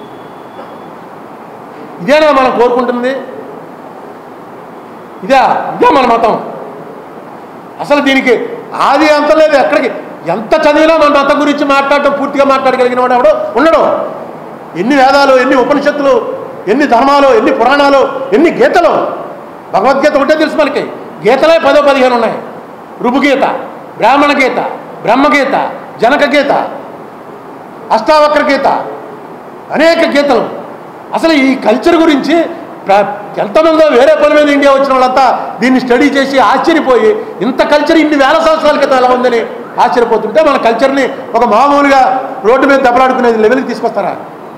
ఇదేనా మనం కోరుకుంటుంది ఇదే ఇదే మన మతం అసలు దీనికి ఆది అంతం లేదు ఎక్కడికి ఎంత చదివినా మన మతం గురించి మాట్లాడటం పూర్తిగా మాట్లాడగలిగిన వాడు ఎవడో ఉండడు ఎన్ని వేదాలు ఎన్ని ఉపనిషత్తులు ఎన్ని ధర్మాలు ఎన్ని పురాణాలు ఎన్ని గీతలు భగవద్గీత ఒకటే తెలుసు మనకి గీతలే పదో పదిహేను ఉన్నాయి రుభుగీత బ్రాహ్మణ గీత బ్రహ్మగీత జనక గీత అష్టావక్ర గీత అనేక గీతలు అసలు ఈ కల్చర్ గురించి ప్ర- ఎంతమందో వేరే పని మీద ఇండియా వచ్చిన వాళ్ళంతా దీన్ని స్టడీ చేసి ఆశ్చర్యపోయి ఇంత కల్చర్ ఇన్ని వేల సంవత్సరాల క్రితం ఎలా ఉందని ఆశ్చర్యపోతుంటే మన కల్చర్ని ఒక మామూలుగా రోడ్డు మీద దెబ్బలాడుకునేది లెవెల్కి తీసుకొస్తారా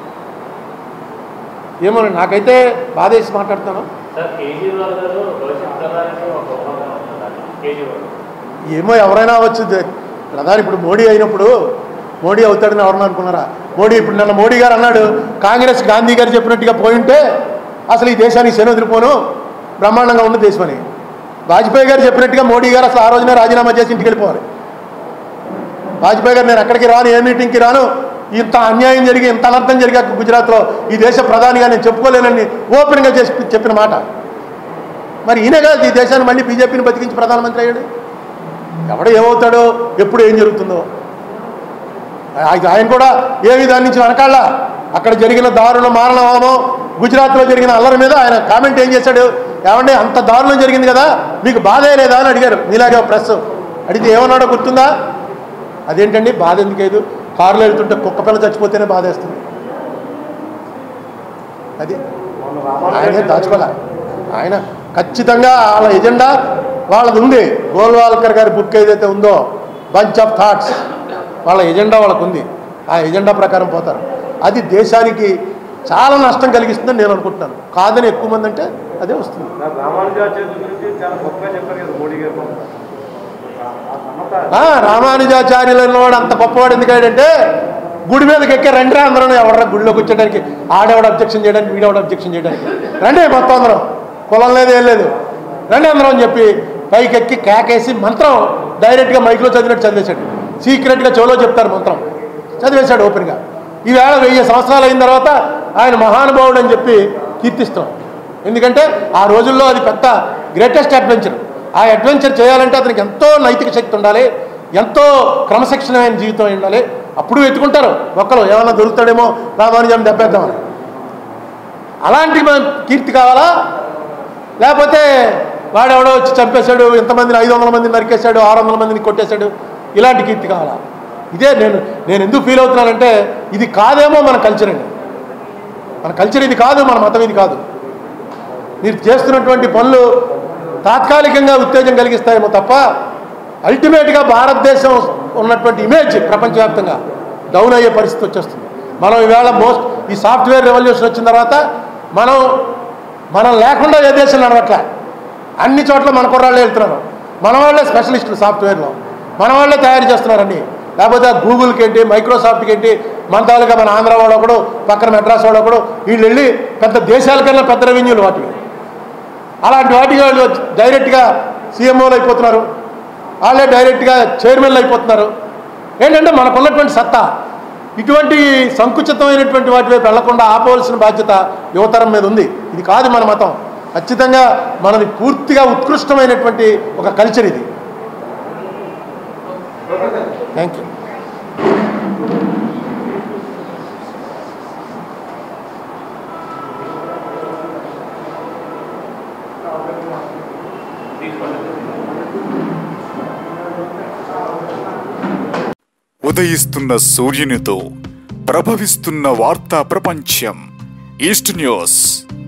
ఏమో నాకైతే బాధేసి మాట్లాడుతున్నాను సార్ కేజ్రీవాల్ గారు భవిష్యత్ ప్రధాని ఒక ఊహాగానం ఉంటుందండి కేజ్రీవాల్ ఏమో ఎవరైనా వచ్చింది ప్రధాని ఇప్పుడు మోడీ అయినప్పుడు మోడీ అవుతాడని ఎవరన్నా అనుకున్నారా మోడీ ఇప్పుడు నన్న మోడీ గారు అన్నాడు కాంగ్రెస్ గాంధీ గారు చెప్పినట్టుగా పోయి ఉంటే అసలు ఈ దేశానికి శనొదిరిపోను బ్రహ్మాండంగా ఉన్న దేశమని వాజ్పేయి గారు చెప్పినట్టుగా మోడీ గారు అసలు ఆ రోజునే రాజీనామా చేసి ఇంటికి వెళ్ళిపోవాలి వాజ్పేయి గారు నేను అక్కడికి రాను ఏ మీటింగ్కి రాను ఇంత అన్యాయం జరిగి ఇంత అనర్థం జరిగాక గుజరాత్లో ఈ దేశ ప్రధానిగా నేను చెప్పుకోలేనని ఓపెన్గా చేసి చెప్పిన మాట మరి ఈయనే కదా ఈ దేశాన్ని మళ్ళీ బీజేపీని బతికించి ప్రధానమంత్రి అయ్యాడు ఎవడు ఏమవుతాడో ఎప్పుడు ఏం జరుగుతుందో ఆయన ఆయన కూడా ఏమి దాని నుంచి వెనకాళ్ళ అక్కడ జరిగిన దారుణ మారణ హోమం గుజరాత్లో జరిగిన అల్లరి మీద ఆయన కామెంట్ ఏం చేశాడు ఏమంటే అంత దారుణం జరిగింది కదా మీకు బాధే లేదా అని అడిగారు మీలాగే ప్రెస్ అడిగితే ఏమన్నాడో గుర్తుందా అదేంటండి బాధ ఎందుకు లేదు కారులో వెళ్తుంటే కుక్క పిల్ల చచ్చిపోతేనే బాధేస్తుంది అది ఆయనే దాచుకోలే ఆయన ఖచ్చితంగా వాళ్ళ ఎజెండా వాళ్ళది ఉంది గోల్వాల్కర్ గారి బుక్ ఏదైతే ఉందో బంచ్ ఆఫ్ థాట్స్ వాళ్ళ ఎజెండా వాళ్ళకు ఉంది ఆ ఎజెండా ప్రకారం పోతారు అది దేశానికి చాలా నష్టం కలిగిస్తుందని నేను అనుకుంటున్నాను కాదని ఎక్కువ మంది అంటే అదే వస్తుంది రామానుజాచార్య గురించి చాలా గొప్పగా చెప్పారు కదా మోడీ గారు ఆ సమత ఆ, రామానుజాచార్యులను వాడు అంత గొప్పవాడు ఎందుకంటే గుడి మీదకి ఎక్కే రండి అందరం ఎవడరా గుడిలోకి వచ్చేయడానికి ఆడేవాడు అబ్జెక్షన్ చేయడానికి వీడేవాడు అబ్జెక్షన్ చేయడానికి రండి మొత్తం అందరం కులం లేదు ఏం లేదు రండి అందరం అని చెప్పి పైకి ఎక్కి కేకేసి మంత్రం డైరెక్ట్గా మైక్లో చదివినట్టు చదివేశాడు సీక్రెట్గా చెవులో చెప్తారు మంత్రం చదివేశాడు ఓపెన్గా ఈవేళ వెయ్యి సంవత్సరాలు అయిన తర్వాత ఆయన మహానుభావుడు అని చెప్పి కీర్తిస్తాం ఎందుకంటే ఆ రోజుల్లో అది పెద్ద గ్రేటెస్ట్ అడ్వెంచర్ ఆ అడ్వెంచర్ చేయాలంటే అతనికి ఎంతో నైతిక శక్తి ఉండాలి ఎంతో క్రమశిక్షణమైన జీవితం అయి ఉండాలి అప్పుడు వెతుకుంటారు ఒక్కరు ఏమన్నా దొరుకుతాడేమో రామానుజం దెబ్బేద్దామని అలాంటి మన- కీర్తి కావాలా లేకపోతే వాడెవడో వచ్చి చంపేశాడు ఇంతమందిని ఐదు వందల మందిని నరికేశాడు ఆరు వందల మందిని కొట్టేశాడు ఇలాంటి కీర్తి కావాలా ఇదే నేను నేను ఎందుకు ఫీల్ అవుతున్నానంటే ఇది కాదేమో మన కల్చర్ అండి మన కల్చర్ ఇది కాదు మన మతం ఇది కాదు మీరు చేస్తున్నటువంటి పనులు తాత్కాలికంగా ఉత్తేజం కలిగిస్తాయేమో తప్ప అల్టిమేట్గా భారతదేశం ఉన్నటువంటి ఇమేజ్ ప్రపంచవ్యాప్తంగా డౌన్ అయ్యే పరిస్థితి వచ్చేస్తుంది మనం ఈవేళ మోస్ట్ ఈ సాఫ్ట్వేర్ రెవల్యూషన్ వచ్చిన తర్వాత మనం మనం లేకుండా ఏ దేశం నడవట్లే అన్ని చోట్ల మన కుర్రాళ్ళే వెళ్తున్నారు మన వాళ్ళే స్పెషలిస్టులు సాఫ్ట్వేర్లో మన వాళ్ళే తయారు చేస్తున్నారు అన్ని లేకపోతే గూగుల్కి ఏంటి మైక్రోసాఫ్ట్కి ఏంటి మన తాలూకా మన ఆంధ్ర వాడు ఒకడు పక్కన మెడ్రాస్ వాడు ఒకడు వీళ్ళు వెళ్ళి పెద్ద దేశాలకన్నా పెద్ద రెవెన్యూలు వాటికి అలాంటి వాటికి వాళ్ళు డైరెక్ట్గా సీఎంఓలు అయిపోతున్నారు వాళ్ళే డైరెక్ట్గా చైర్మన్లు అయిపోతున్నారు ఏంటంటే మనకున్నటువంటి సత్తా ఇటువంటి సంకుచితమైనటువంటి వాటి వైపు వెళ్లకుండా ఆపవలసిన బాధ్యత యువతరం మీద ఉంది ఇది కాదు మన మతం ఖచ్చితంగా మనది పూర్తిగా ఉత్కృష్టమైనటువంటి ఒక కల్చర్ ఇది థ్యాంక్ యూ ఉదయిస్తున్న సూర్యునితో ప్రభవిస్తున్న వార్తా ప్రపంచం ఈస్ట్ న్యూస్